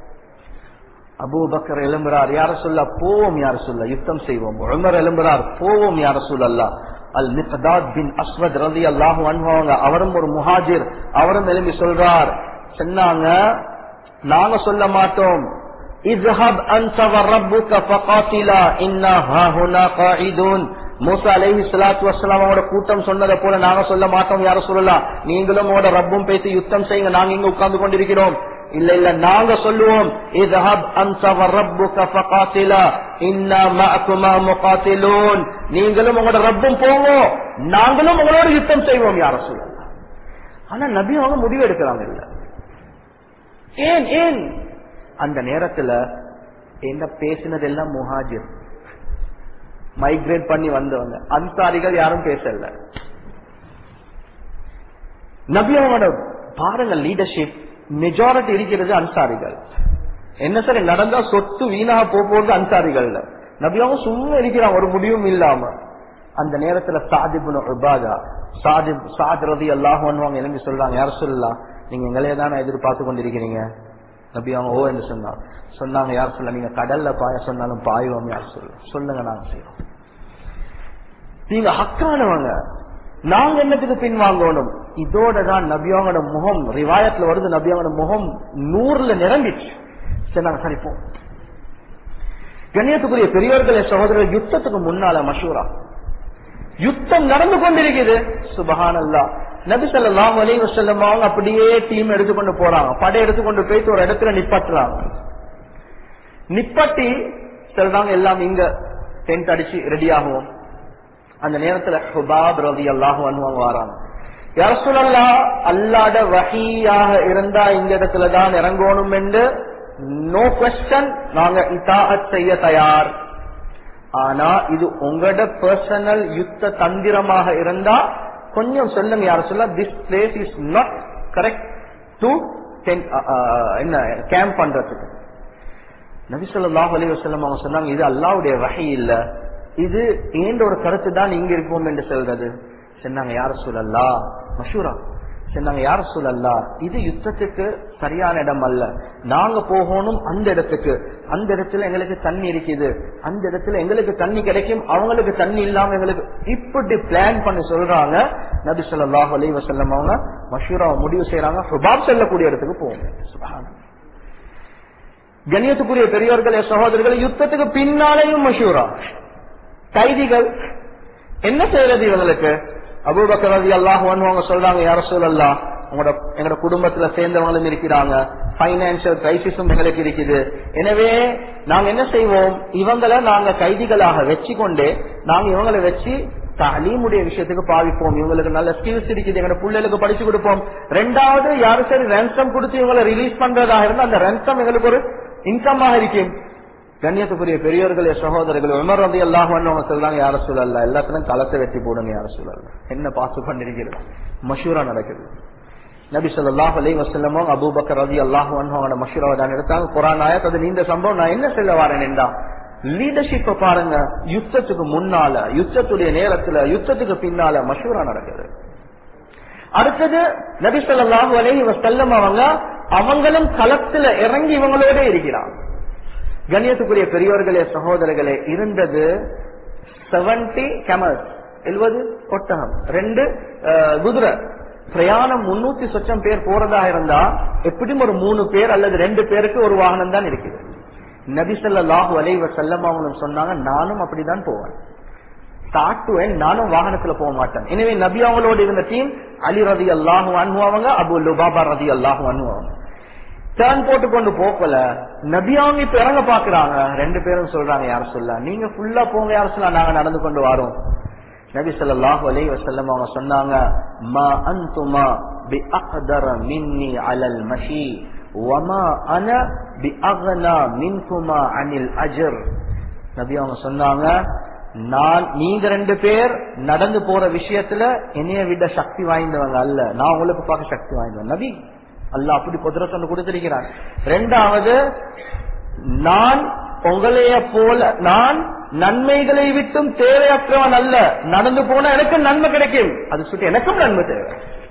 அபூபக்கர் எழும்புறார் யார சொல்ல போவோம் யார சொல்ல யுத்தம் செய்வோம் உமர் எழும்புறார் போவோம் யார சொல்லல்லா அல் மிக்தாத் பின் அஸ்வத் ரதி அல்லாஹு அன்பாங்க அவரும் ஒரு முஹாஜிர் அவரும் எழும்பி சொல்றார் சொன்னாங்க நாங்க சொல்ல மாட்டோம் இஸ்ஹப் அன்த வ ரப்புக ஃபகாத்திலா இன்னா ஹாஹுனா காயிதுன் மூசா அலைஹி ஸலாத்து வஸ்ஸலாம் அவரோட கூட்டம் சொன்னதை போல நாங்க சொல்ல மாட்டோம் யார சொல்லலாம் நீங்களும் உங்களோட ரப்பும் பேசி யுத்தம் செய்யுங்க நாங்க இங்க உட்கார்ந்து கொண்டிருக்கிறோம் இல்ல இல்ல நாங்க சொல்லுவோம் இத்ஹப் அன்த வ ரப்புக ஃபகாத்திலா இன்னா மஅகுமா முகாத்திலூன் நீங்களும் உங்களோட ரப்பும் போங்க நாங்களும் உங்களோட யுத்தம் செய்வோம் யார சொல்லலாம் ஆனா நபி அவங்க முடிவு எடுக்கிறாங்க இல்ல ஏன் ஏன் அந்த நேரத்துல என்ன பேசினது எல்லாம் முஹாஜிர் மைக்ரேட் பண்ணி வந்தவங்க அன்சாரிகள் யாரும் பேசல நபி அவங்களோட பாருங்க லீடர்ஷிப் மெஜாரிட்டி இருக்கிறது அன்சாரிகள் என்ன சரி நடந்தா சொத்து வீணாக போக போறது அன்சாரிகள் நபி அவங்க சும்மா இருக்கிறாங்க ஒரு முடிவும் இல்லாம அந்த நேரத்துல சாதிபுன உபாதா சாதிப் சாத் ரதி அல்லாஹ் எழுந்து சொல்றாங்க யார் சொல்லலாம் நீங்க எங்களையே தானே எதிர்பார்த்து கொண்டிருக்கிறீங்க நபி அவங்க ஓ என்று சொன்னார் சொன்னாங்க யார் சொல்ல நீங்க கடல்ல பாய சொன்னாலும் பாயுவோம் யார் சொல்ல சொல்லுங்க நாங்க செய்வோம் நீங்க ஹக்கானவங்க நாங்க என்னத்துக்கு பின் வாங்கணும் இதோட தான் நபியாவோட முகம் ரிவாயத்துல வருது நபியாவோட முகம் நூறுல நிரம்பிச்சு சரி நாங்க சரி போ கண்ணியத்துக்குரிய பெரியவர்களே சகோதரர் யுத்தத்துக்கு முன்னால மஷூரா யுத்தம் நடந்து கொண்டிருக்குது சுபஹான் அல்லா நபி ஸல்லல்லாஹு அலைஹி வஸல்லம் அவங்க அப்படியே டீம் எடுத்துக்கொண்டு போறாங்க படை எடுத்துக்கொண்டு போயிட்டு ஒரு இடத்துல நிப்பாட்டுறாங்க நிப்பாட்டி சொல்றாங்க எல்லாம் இங்க டென்ட் அடிச்சு ரெடி ஆகுவோம் அந்த நேரத்துல ஹுபாப் ரதி அல்லாஹு அனுவாங்க வராங்க யார சொல்லலாம் அல்லாட வகையாக இருந்தா இந்த இடத்துல தான் இறங்கணும் என்று நோ கொஸ்டன் நாங்க இதாத் செய்ய தயார் ஆனா இது உங்களோட பர்சனல் யுத்த தந்திரமாக இருந்தா கொஞ்சம் சொல்லுங்க யார சொல்ல this place is not correct to என்ன கேம்ப் பண்றதுக்கு நபிசல்லாஹ் அலி வசல்லம் அவங்க சொன்னாங்க இது அல்லாவுடைய வகை இல்ல இது ஏண்ட ஒரு கருத்து தான் இங்க இருப்போம் என்று சொல்றது சொன்னாங்க யார சூழல்லா மஷூரா சொன்னாங்க யார சூழல்லா இது யுத்தத்துக்கு சரியான இடம் அல்ல நாங்க போகணும் அந்த இடத்துக்கு அந்த இடத்துல எங்களுக்கு தண்ணி இருக்குது அந்த இடத்துல எங்களுக்கு தண்ணி கிடைக்கும் அவங்களுக்கு தண்ணி இல்லாம எங்களுக்கு இப்படி பிளான் பண்ணி சொல்றாங்க நபி சொல்லாஹ் அலி வசல்லம் அவங்க மஷூரா முடிவு செய்யறாங்க ஹுபாப் செல்லக்கூடிய இடத்துக்கு போவோம் சுபஹானல்லாஹ் கண்ணியத்துக்குரிய பெரியவர்களே சகோதரர்கள் யுத்தத்துக்கு பின்னாலேயும் மஷூரா கைதிகள் என்ன செய்யறது இவங்களுக்கு அபூபக்கர் ரதி அல்லாஹ் அவங்க சொல்றாங்க யார சொல்லலா உங்களோட எங்களோட குடும்பத்துல சேர்ந்தவங்களும் இருக்கிறாங்க பைனான்சியல் கிரைசிஸும் எங்களுக்கு இருக்குது எனவே நாங்க என்ன செய்வோம் இவங்களை நாங்க கைதிகளாக வச்சு கொண்டு நாங்க இவங்களை வச்சு தாலீமுடைய விஷயத்துக்கு பாவிப்போம் இவங்களுக்கு நல்ல ஸ்கில்ஸ் இருக்குது எங்க பிள்ளைகளுக்கு படிச்சு கொடுப்போம் ரெண்டாவது யாரு சரி ரென்சம் கொடுத்து இவங்களை ரிலீஸ் பண்றதாக இருந்தா அந்த ரென்சம் எங்களுக்கு ஒரு இன்கமாக இருக்கும் கண்ணியத்துக்குரிய பெரியவர்களே சகோதரர்கள் உமர் வந்து எல்லாம் அவங்க சொல்றாங்க யார சூழல்ல எல்லாத்திலும் களத்தை வெட்டி போடுங்க யார சூழல்ல என்ன பாசு பண்ணிருக்கிறது மஷூரா நடக்குது நபி சொல்லாஹ் அலி வசல்லமோ அபூபக்கர் ரதி அல்லாஹ் அவங்களோட மஷூராவை தான் எடுத்தாங்க குரான் ஆயத் அது இந்த சம்பவம் நான் என்ன சொல்ல வரேன் என்றா லீடர்ஷிப்பை பாருங்க யுத்தத்துக்கு முன்னால யுத்தத்துடைய நேரத்துல யுத்தத்துக்கு பின்னால மஷூரா நடக்குது அடுத்தது நபி சொல்லாஹு அலி வசல்லம் அவங்க அவங்களும் களத்துல இறங்கி இவங்களோட இருக்கிறாங்க கண்ணியத்துக்குரிய பெரியோர்களே சகோதரர்களே இருந்தது செவன்டி கெமல்ஸ் எழுபது ஒட்டகம் ரெண்டு அஹ், குதிரை பிரயாணம் முன்னூத்தி சொச்சம் பேர் போறதா இருந்தா எப்படியும் ஒரு மூணு பேர் அல்லது ரெண்டு பேருக்கு ஒரு வாகனம் தான் இருக்குது நபிசல்லாஹு அலைவ செல்லம் அவங்க சொன்னாங்க நானும் அப்படிதான் போவேன் தாட்டுவேன் நானும் வாகனத்துல போக மாட்டேன் எனவே நபி அவங்களோட இருந்த டீம் அலி ரதி அல்லாஹு அனுபவங்க அபு லுபாபா ரதி அல்லாஹு அனுபவங்க டேர்ன் போட்டு கொண்டு போக்கல நபி அவங்க இப்ப இறங்க பாக்குறாங்க ரெண்டு பேரும் சொல்றாங்க யார் சொல்ல நீங்க ஃபுல்லா போங்க யார் சொல்ல நாங்க நடந்து கொண்டு வரோம் நபி ஸல்லல்லாஹு அலைஹி வஸல்லம் அவங்க சொன்னாங்க மா அன்துமா பி அக்தர மின்னி அலல் மஷி வமா அன பி அக்னா மின்குமா அனில் அஜர் நபி அவங்க சொன்னாங்க நான் நீங்க ரெண்டு பேர் நடந்து போற விஷயத்துல என்னைய விட சக்தி வாய்ந்தவங்க அல்ல நான் உங்களுக்கு பார்க்க சக்தி வாய்ந்தவன் நபி அல்லாஹ் அப்படி குதிரத்தை ஒன்று கொடுத்திருக்கிறான் ரெண்டாவது நான் உங்களைய போல நான் நன்மைகளை விட்டும் தேவையற்றவன் அல்ல நடந்து போனா எனக்கு நன்மை கிடைக்கும் அது சுற்றி எனக்கும் நன்மை தேவை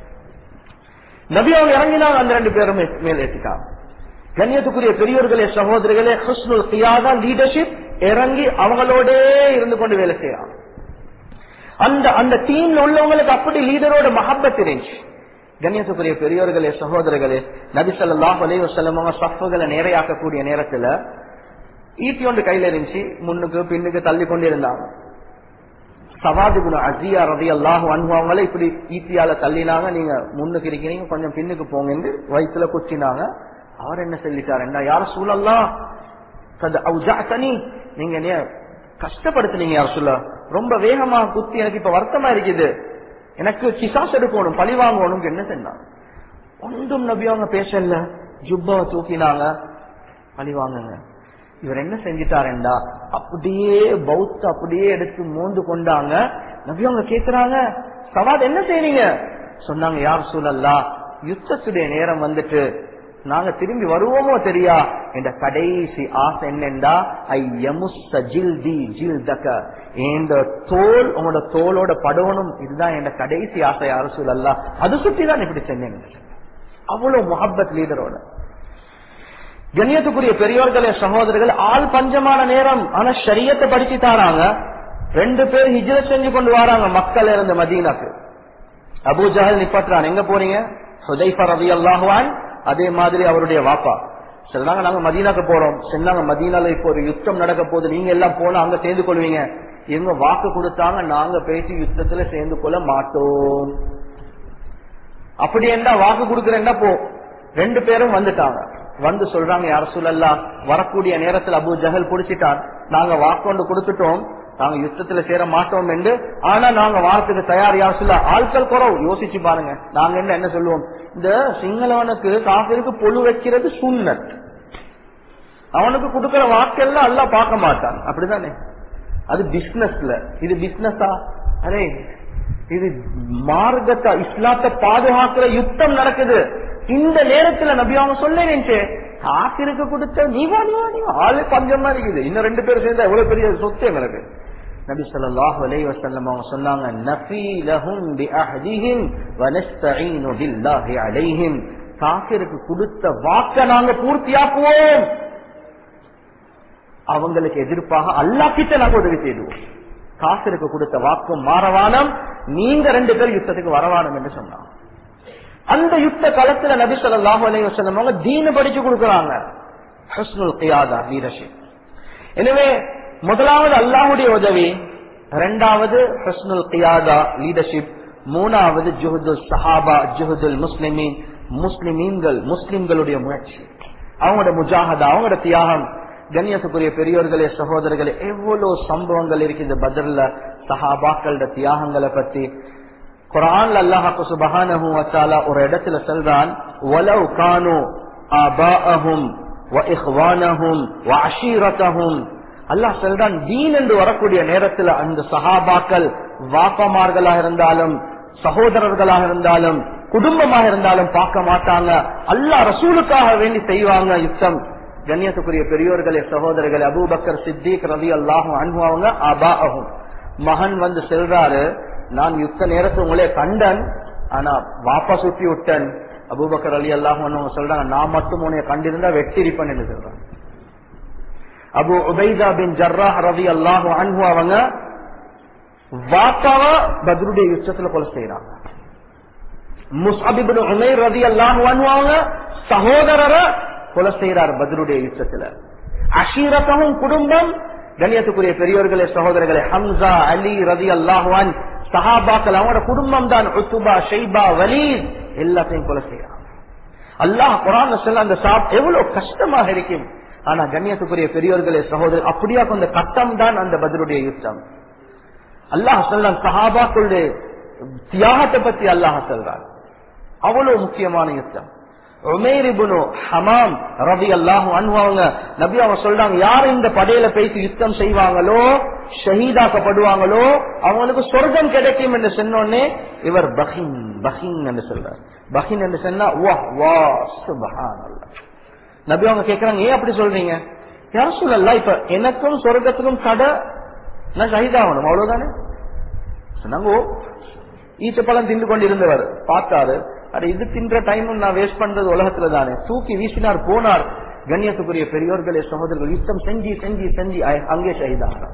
நபி அவங்க இறங்கினாங்க அந்த ரெண்டு பேரும் மேல் ஏற்றிட்டாங்க கண்ணியத்துக்குரிய பெரியோர்களே சகோதரிகளே ஹுஸ்னுல் கியாதா லீடர்ஷிப் இறங்கி அவங்களோடே இருந்து கொண்டு வேலை செய்யலாம் அந்த அந்த டீம்ல உள்ளவங்களுக்கு அப்படி லீடரோட மஹப்பத் இருந்துச்சு கண்ணியத்துக்குரிய பெரியோர்களே சகோதரர்களே நபி ஸல்லல்லாஹு அலைஹி வஸல்லம் அவங்க சஃப்புகளை நேரையாக்கக்கூடிய நேரத்துல ஈட்டி ஒன்று கையில இருந்துச்சு முன்னுக்கு பின்னுக்கு தள்ளி கொண்டு இருந்தாங்க சவாதிபுன அசியா ரதி அல்லாஹு அவங்கள இப்படி ஈட்டியால தள்ளினாங்க நீங்க முன்னுக்கு இருக்கிறீங்க கொஞ்சம் பின்னுக்கு போங்கன்னு வயிற்றுல குச்சினாங்க அவர் என்ன சொல்லிட்டார் என்ன யார சூழல்லாம் தனி நீங்க என்னைய கஷ்டப்படுத்துனீங்க யார் சொல்ல ரொம்ப வேகமா குத்தி எனக்கு இப்ப வருத்தமா இருக்குது எனக்கு கிசாஸ் எடுக்கணும் பழி வாங்கணும் என்ன சொன்னாங்க ஒன்றும் நபி அவங்க பேசல ஜுப்பாவை தூக்கினாங்க பழி வாங்குங்க இவர் என்ன செஞ்சிட்டாருண்டா அப்படியே பௌத்த அப்படியே எடுத்து மோந்து கொண்டாங்க நபி அவங்க கேக்குறாங்க சவாத் என்ன செய்றீங்க சொன்னாங்க யார் சூழல்லா யுத்தத்துடைய நேரம் வந்துட்டு நாங்க திரும்பி வருவோமோ தெரியா என்ற கடைசி ஆசை என்னண்டா ஐயமுஸ்த ஜில்தி ஜில்தக இந்த தோல் உங்களோட தோலோட படணும் இதுதான் என் கடைசி ஆசை யார் சூழல்லா அது சுற்றி தான் இப்படி செஞ்சேங்க அவ்வளவு முஹப்பத் லீடரோட கண்ணியத்துக்குரிய பெரியோர்களே சகோதரர்கள் ஆள் பஞ்சமான நேரம் ஆனா ஷரியத்தை படிச்சு தாராங்க ரெண்டு பேர் ஹிஜ்ர செஞ்சு கொண்டு வராங்க மக்கள் இருந்து மதீனாக்கு அபு ஜஹல் நிப்பாட்டுறான் எங்க போறீங்க ஹுதைஃபா ரவி அல்லாஹுவான் அதே மாதிரி அவருடைய வாப்பா சொன்னாங்க நாங்க மதீனாக்கு போறோம் சொன்னாங்க மதீனால இப்போ ஒரு யுத்தம் நடக்க போகுது நீங்க எல்லாம் போனா அங்க சேர்ந்து கொள்வீங்க இவங்க வாக்கு கொடுத்தாங்க நாங்க பேசி யுத்தத்துல சேர்ந்து கொள்ள மாட்டோம் அப்படி என்ன வாக்கு கொடுக்கறேன்னா போ ரெண்டு பேரும் வந்துட்டாங்க வந்து சொல்றாங்க யார சொல்லலாம் வரக்கூடிய நேரத்தில் அபு ஜஹல் புடிச்சிட்டான் நாங்க வாக்கொண்டு கொடுத்துட்டோம் நாங்க யுத்தத்துல சேர மாட்டோம் என்று ஆனா நாங்க வாரத்துக்கு தயார் யார் சொல்ல ஆட்கள் குறவு யோசிச்சு பாருங்க நாங்க என்ன என்ன சொல்லுவோம் இந்த சிங்களவனுக்கு காப்பிற்கு பொழு வைக்கிறது சுண்ணத் அவனுக்கு கொடுக்கிற வாக்கெல்லாம் எல்லாம் பார்க்க மாட்டான் அப்படிதானே அது பிசினஸ்ல இது பிசினஸா அரே இது மார்க்கத்தை இஸ்லாத்தை பாதுகாக்கிற யுத்தம் நடக்குது இந்த நேரத்துல நபி அவங்க சொல்லேன் காப்பிற்கு கொடுத்த நீ வா நீ வா நீ வா. ஆளு பஞ்சமா இருக்குது இன்னும் ரெண்டு பேரும் சேர்ந்தா எவ்வளவு பெரிய சொத்து எங்களுக்கு நபி ஸல்லல்லாஹு அலைஹி வஸல்லம் அவங்க சொன்னாங்க நஃபி லஹும் பிஅஹ்திஹிம் வ நஸ்தஈனு பில்லாஹி அலைஹிம் காஃபிருக்கு கொடுத்த வாக்க நாங்க பூர்த்தியாக்குவோம் அவங்களுக்கு எதிர்ப்பாக அல்லாஹ் கிட்ட நாங்க உதவி செய்துவோம் காசிற்கு கொடுத்த வாக்கும் மாறவானம் நீங்க ரெண்டு பேர் யுத்தத்துக்கு வரவானம் என்று சொன்னாங்க அந்த யுத்த காலத்துல நபி ஸல்லல்லாஹு அலைஹி வஸல்லம் அவங்க தீன படிச்சு கொடுக்கறாங்க ஹஸ்னுல் கியாதா லீடர்ஷிப் எனவே முதலாவது அல்லாஹ்வுடைய உதவி இரண்டாவது ஹஸ்னுல் கியாதா லீடர்ஷிப் மூணாவது ஜுஹதுல் சஹாபா ஜுஹதுல் முஸ்லிமீன் முஸ்லிமீன்கள் முஸ்லிம்களுடைய முயற்சி அவங்களோட முஜாஹதா அவங்களோட தியாகம் கண்ணியத்துக்குரிய பெரியோர்களே சகோதரர்களே எவ்வளவு சம்பவங்கள் இருக்கு இந்த பதர்ல சஹாபாக்களோட தியாகங்களை பத்தி குரான்ல அல்லாஹாக்கு சுபஹானஹு வத்தாலா ஒரு இடத்துல சொல்றான் வலவ் கானு ஆபாஅஹும் வ இஹ்வானஹும் வ அஷீரத்தஹும் அல்லாஹ் சொல்றான் தீன் என்று வரக்கூடிய நேரத்துல அந்த சஹாபாக்கள் வாப்பமார்களாக இருந்தாலும் சகோதரர்களாக இருந்தாலும் குடும்பமாக இருந்தாலும் பார்க்க மாட்டாங்க அல்லாஹ் ரசூலுக்காக வேண்டி செய்வாங்க யுத்தம் கண்ணியத்துக்குரிய பெரியோர்களே சகோதரர்களே அபூபக்கர் சித்திக் ரவி அல்லாஹும் அன்புவாங்க ஆபா ஆகும் மகன் வந்து செல்றாரு நான் யுத்த நேரத்து உங்களே கண்டன் ஆனா வாப்பா சுற்றி விட்டன் அபூபக்கர் அலி அல்லாஹும் சொல்றாங்க நான் மட்டும் உன்னைய கண்டிருந்தா வெட்டிருப்பேன் என்று சொல்றாங்க அபு உபைதா பின் ஜர்ரா ரவி அல்லாஹு அன்ஹு அவங்க வாப்பாவா பத்ருடைய யுத்தத்துல கொலை செய்யறாங்க முஸ்அபிபின் உமைர் ரதி அல்லாஹு அன்ஹு அவங்க சகோதரரை கொலை செய்யறார் பத்ருடைய யுத்தத்துல அஷீரத்தமும் குடும்பம் கண்ணியத்துக்குரிய பெரியோர்களே சகோதரர்களே ஹம்சா அலி ரதி அல்லாஹுவான் சஹாபாக்கள் அவங்களோட குடும்பம் தான் உத்துபா ஷைபா வலீத் எல்லாத்தையும் கொலை செய்யறாங்க அல்லாஹ் குரான் சொல்ல அந்த சாப் எவ்வளவு கஷ்டமாக இருக்கும் ஆனா கண்ணியத்துக்குரிய பெரியோர்களே சகோதரர் அப்படியா கொஞ்சம் கட்டம் தான் அந்த பதிலுடைய யுத்தம் அல்லாஹ் சொல்ல சஹாபாக்களுடைய தியாகத்தை பத்தி அல்லாஹ் சொல்றார் அவ்வளவு முக்கியமான யுத்தம் உமேரிபுனு ஹமாம் ரவி அல்லாஹு அனுபவங்க நபி அவங்க சொல்றாங்க யார் இந்த படையில பேசி யுத்தம் செய்வாங்களோ ஷஹீதாக்கப்படுவாங்களோ அவங்களுக்கு சொர்க்கம் கிடைக்கும் என்று சொன்னோடனே இவர் பஹின் பஹின் என்று சொல்றார் பஹின் என்று சொன்னா வாஹ் வா சுபஹான் நபி அவங்க கேக்குறாங்க ஏன் அப்படி சொல்றீங்க யார் சொல்லல இப்ப எனக்கும் சொர்க்கத்துக்கும் கடை நான் ஷஹீதாகணும் அவ்வளவுதானே சொன்னாங்க ஓ ஈச்சப்பழம் தின்று கொண்டிருந்தவர் பார்த்தாரு அட இது தின்ற டைமும் நான் வேஸ்ட் பண்றது உலகத்துல தானே தூக்கி வீசினார் போனார் கண்ணியத்துக்குரிய பெரியோர்களே சகோதரர்கள் யுத்தம் செஞ்சு செஞ்சு செஞ்சு அங்கே ஷஹீதாக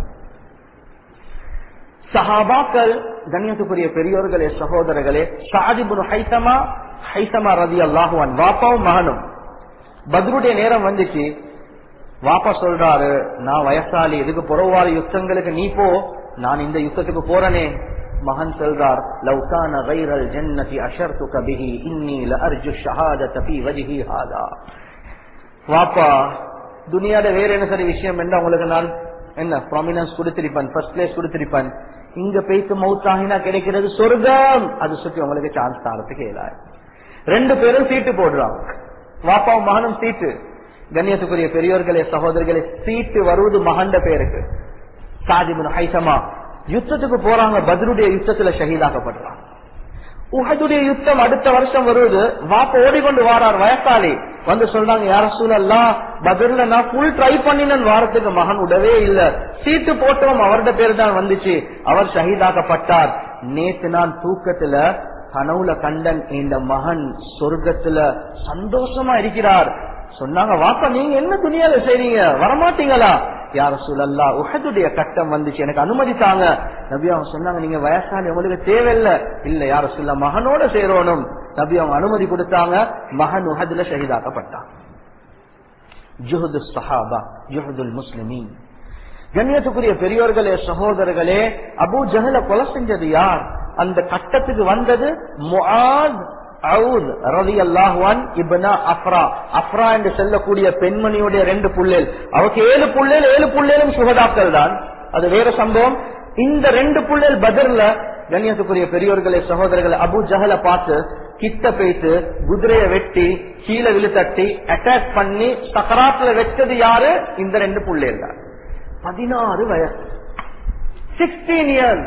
சஹாபாக்கள் கண்ணியத்துக்குரிய பெரியோர்களே சகோதரர்களே ஷாதிபுன் ஹைசமா ஹைசமா ரதி அல்லாஹுவான் வாப்பாவும் மகனும் பத்ருடைய நேரம் வந்துச்சு வாப்பா சொல்றாரு நான் வயசாளி இதுக்கு புறவாளி யுத்தங்களுக்கு நீ போ நான் இந்த யுத்தத்துக்கு போறனே மகன் சொல்றார் லவ்கான வைரல் ஜன்னதி அஷர்துக பிஹி இன்னி லஅர்ஜு ஷஹாதத ஃபீ வஜ்ஹி ஹாதா வாப்பா துனியால வேற என்ன சரி விஷயம் என்ன உங்களுக்கு நான் என்ன ப்ராமினன்ஸ் கொடுத்திருப்பேன் ஃபர்ஸ்ட் பிளேஸ் கொடுத்திருப்பேன் இங்க பேய்த்து மவுத் ஆகினா கிடைக்கிறது சொர்க்கம் அது சுற்றி உங்களுக்கு சான்ஸ் தாரத்துக்கு இயலாது ரெண்டு பேரும் சீட்டு போடுறாங்க வாப்பாவும் மகனும் சீட்டு கண்ணியத்துக்குரிய பெரியோர்களே சகோதரர்களே சீட்டு வருவது மகண்ட பேருக்கு சாதிபுன் ஹைசமா யுத்தத்துக்கு போறாங்க பத்ருடைய யுத்தத்துல ஷஹீதாக்கப்படுறாங்க உஹதுடைய யுத்தம் அடுத்த வருஷம் வருவது வாப்ப ஓடிக்கொண்டு வாரார் வயசாளி வந்து சொல்றாங்க யார சூழல்லா பத்ருல நான் ஃபுல் ட்ரை பண்ணினேன் வாரத்துக்கு மகன் உடவே இல்ல சீட்டு போட்டோம் அவருடைய பேர் தான் வந்துச்சு அவர் ஷஹீதாக்கப்பட்டார் நேத்து நான் தூக்கத்துல கனவுல கண்டன் இந்த மகன் சொர்க்கத்துல சந்தோஷமா இருக்கிறார் சொன்னாங்க வாப்பா நீங்க என்ன துணியால செய்றீங்க வரமாட்டீங்களா யார சூழல்லா உஹதுடைய கட்டம் வந்துச்சு எனக்கு அனுமதித்தாங்க நபி அவங்க சொன்னாங்க நீங்க வயசான உங்களுக்கு தேவையில்லை இல்ல யார சொல்ல மகனோட சேரணும் நபி அவங்க அனுமதி கொடுத்தாங்க மகன் உஹதுல ஷஹீதாக்கப்பட்டான் ஜுஹது சஹாபா ஜுஹதுல் முஸ்லிமீன் கண்ணியத்துக்குரிய பெரியோர்களே சகோதரர்களே அபு ஜஹல கொலை செஞ்சது யார் அந்த கட்டத்துக்கு வந்தது முஆத் அவுத் ரவி அல்லாஹுவான் இப்னா அஃப்ரா அஃப்ரா என்று செல்லக்கூடிய பெண்மணியுடைய ரெண்டு புள்ளேல் அவருக்கு ஏழு புள்ளேல் ஏழு புள்ளேலும் சுகதாக்கள் தான் அது வேற சம்பவம் இந்த ரெண்டு புள்ளேல் பதிர்ல கண்ணியத்துக்குரிய பெரியோர்களே சகோதரர்கள் அபு ஜஹல பார்த்து கிட்ட போயிட்டு குதிரையை வெட்டி கீழே விழுத்தட்டி அட்டாக் பண்ணி சக்கராத்துல வச்சது யாரு இந்த ரெண்டு புள்ளேல் தான் பதினாறு வயசு சிக்ஸ்டீன் இயர்ஸ்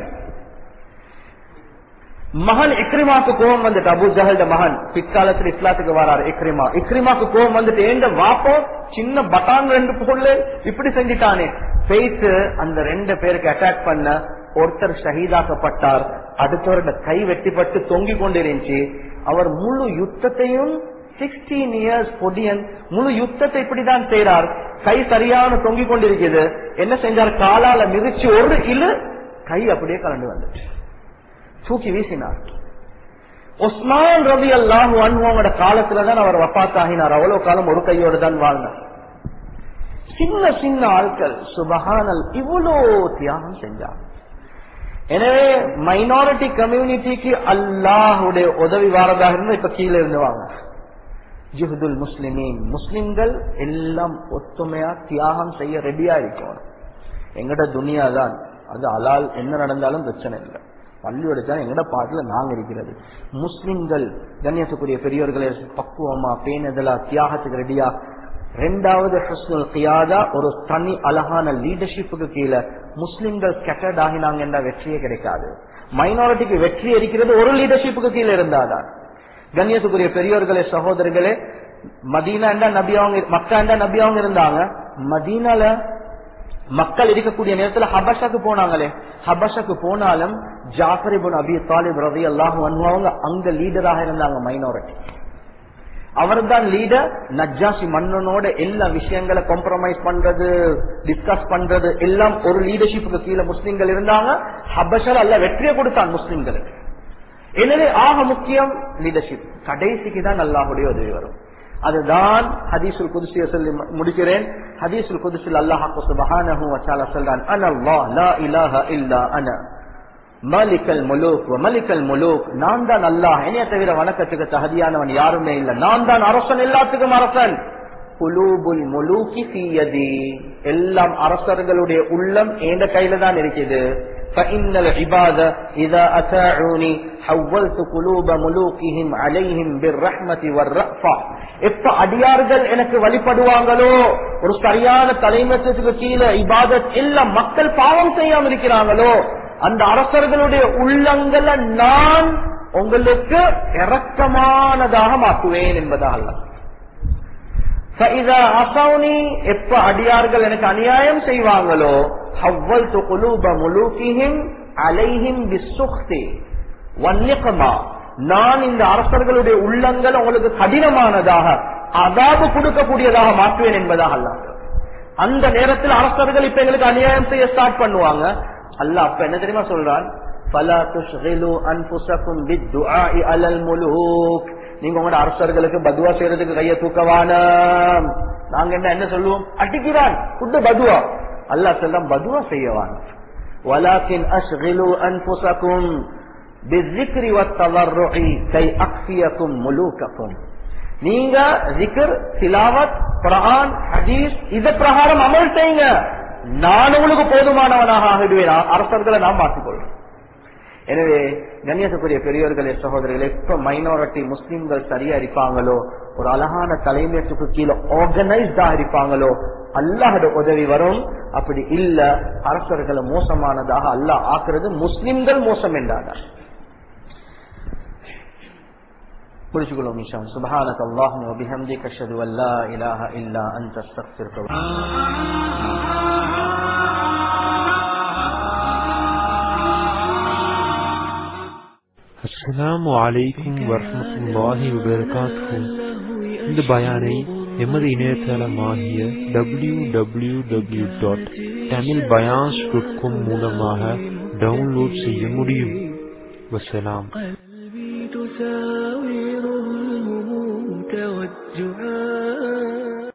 மகன் இக்ரிமாக்கு கோபம் வந்துட்டு அபு ஜஹல்ட மகன் பிற்காலத்தில் இஸ்லாத்துக்கு வராரு இக்ரிமா இக்ரிமாக்கு கோபம் வந்துட்டு ஏண்ட வாப்போ சின்ன பட்டான் ரெண்டு புள்ள இப்படி செஞ்சிட்டானே பேய்த்து அந்த ரெண்டு பேருக்கு அட்டாக் பண்ண ஒருத்தர் ஷஹீதாக்கப்பட்டார் அடுத்தவரோட கை வெட்டிப்பட்டு தொங்கிக் கொண்டிருந்துச்சு அவர் முழு யுத்தத்தையும் சிக்ஸ்டீன் இயர்ஸ் பொடியன் முழு யுத்தத்தை இப்படிதான் செய்யறார் கை சரியான தொங்கிக் கொண்டிருக்கிறது என்ன செஞ்சார் காலால மிதிச்சு ஒரு இழு கை அப்படியே கலந்து வந்துச்சு தூக்கி வீசினார் உஸ்மான் ரவி அல்லாஹு அன்வோட காலத்துலதான் அவர் வப்பாத்தாகினார் அவ்வளவு காலம் ஒரு கையோடு தான் வாழ்ந்தார் சின்ன சின்ன ஆட்கள் சுபஹானல் இவ்வளோ தியாகம் செஞ்சார் எனவே மைனாரிட்டி கம்யூனிட்டிக்கு அல்லாஹுடைய உதவி வாரதாக இருந்து இப்ப கீழே இருந்து வாங்க ஜுஹதுல் முஸ்லிமீன் முஸ்லிம்கள் எல்லாம் ஒத்துமையா தியாகம் செய்ய ரெடியா இருக்கணும் எங்கட துனியா தான் அது அலால் என்ன நடந்தாலும் பிரச்சனை இல்லை பள்ளி உடைச்சா எங்கட பாட்டுல நாங்க இருக்கிறது முஸ்லிம்கள் கண்ணியத்துக்குரிய பெரியவர்களே பக்குவமா பேனதலா தியாகத்துக்கு ரெடியா ரெண்டாவது ஹஸ்னுல் கியாதா ஒரு தனி அழகான லீடர்ஷிப்புக்கு கீழே முஸ்லிம்கள் ஸ்கெட்டர்ட் ஆகினாங்க என்ற வெற்றியே கிடைக்காது மைனாரிட்டிக்கு வெற்றி இருக்கிறது ஒரு லீடர்ஷிப்புக்கு கீழே இருந்தாதான் கண்ணியத்துக்குரிய பெரியோர்களே சகோதரர்களே மதீனா என்றா நபி அவங்க மக்கா என்றா நபி அவங்க இருந்தாங்க மதீனால மக்கள் இருக்கக்கூடிய நேரத்துல ஹபஷாக்கு போனாங்களே ஹபஷாக்கு போனாலும் ஜாஃபர் இபுன் அபி தாலிப் ரவி அல்லாஹு அவங்க அங்க லீடராக இருந்தாங்க மைனாரிட்டி அவர்தான் லீடர் நஜ்ஜாசி மன்னனோட எல்லா விஷயங்களை காம்ப்ரமைஸ் பண்றது டிஸ்கஸ் பண்றது எல்லாம் ஒரு லீடர்ஷிப்புக்கு கீழே முஸ்லிம்கள் இருந்தாங்க ஹபஷர் அல்ல வெற்றியை கொடுத்தான் முஸ்லிம்களுக்கு எனவே ஆக முக்கியம் லீடர்ஷிப் கடைசிக்கு தான் அல்லாஹுடைய உதவி வரும் அதுதான் ஹதீசுல் குதிசிய சொல்லி மு- முடிக்கிறேன் ஹதீசுல் குதிசில் அல்லாஹ் சுபஹானஹு வ தஆலா சொல்றான் அனல்லாஹ் லா இலாஹ இல்லா அன மலிக்கல் முலூக் வ மலிக்கல் முலூக் நான் தான் அல்லாஹ் என்னைய தவிர வணக்கத்துக்கு தகுதியானவன் யாருமே இல்லை நான் தான் அரசன் எல்லாத்துக்கும் அரசன் குலூபுல் முலூக்கி ஃபீயதி எல்லாம் அரசர்களுடைய உள்ளம் எந்த கையில தான் இருக்குது فإن العباد إذا أتاعوني حولت قلوب ملوكهم عليهم بالرحمة والرأفة எப்ப அடியார்கள் எனக்கு வழிபடுவாங்களோ ஒரு சரியான தலைமைத்துவத்துக்கு கீழே இபாதத் எல்லாம் மக்கள் பாவம் செய்யாம இருக்கிறாங்களோ அந்த அரசர்களுடைய உள்ளங்களை நான் உங்களுக்கு இரக்கமானதாக மாற்றுவேன் என்பதாக فَإِذَا عَصَوْنِي எப்ப அடியார்கள் எனக்கு அநியாயம் செய்வாங்களோ حَوَّلْتُ قُلُوبَ مُلُوكِهِمْ عَلَيْهِمْ بِالسُّخْطِ وَالنِّقْمَةِ நான் இந்த அரசர்களுடைய உள்ளங்கள் உங்களுக்கு கடினமானதாக அதாபு கொடுக்கக்கூடியதாக மாற்றுவேன் என்பதாக அல்லாஹ் அந்த நேரத்தில் அரசர்கள் இப்ப எங்களுக்கு அநியாயம் செய்ய ஸ்டார்ட் பண்ணுவாங்க அல்லாஹ் அப்ப என்ன தெரியுமா சொல்றான் فَلَا تُشْغِلُوا أَنفُسَكُمْ بِالدُّعَاءِ عَلَى الْمُلُوكِ நீங்க உங்களோட அரசர்களுக்கு பதுவா செய்யறதுக்கு கைய தூக்கவான நாங்க என்ன என்ன சொல்லுவோம் அடிக்கிறான் குட்டு பதுவா அல்லாஹ் சொல்லம் பதுவா செய்யவான் ولكن أشغلوا أنفسكم بالذكر والتضرع كي أخفيكم ملوككم நீங்க ஜிக்ர் திலாவத் குரான் ஹதீஸ் இத பிரகாரம் அமல் செய்யுங்க நான் உங்களுக்கு போதுமானவனாக ஆகிடுவேன் அரசர்களை நான் மாற்றிக்கொள்வேன் எனவே கண்ணியத்துக்குரிய பெரியவர்களே சகோதரர்களே எப்ப மைனாரிட்டி முஸ்லிம்கள் சரியா இருப்பாங்களோ ஒரு அழகான தலைமையத்துக்கு கீழே ஆர்கனைஸ்டா இருப்பாங்களோ அல்லாஹோட உதவி வரும் அப்படி இல்ல அரசர்களை மோசமானதாக அல்லாஹ் ஆக்குறது முஸ்லிம்கள் மோசம் என்றாங்க முடிச்சுக்கொள்ளும் நிஷாம் சுபஹானக அல்லாஹும் வபிஹம்திக அஷ்ஹது அன் லா இலாஹ இல்லா அன்த அஸ்தக்ஃபிருக வ அஸ்ஸலாமு அலைக்கும் வரஹ்மத்துல்லாஹி வபரகாத்துஹு இந்த பயானை எமது இணையதளமாகிய W W W dot Tamil bayans dot com மூலமாக டவுன்லோட் செய்ய முடியும் வசலாம்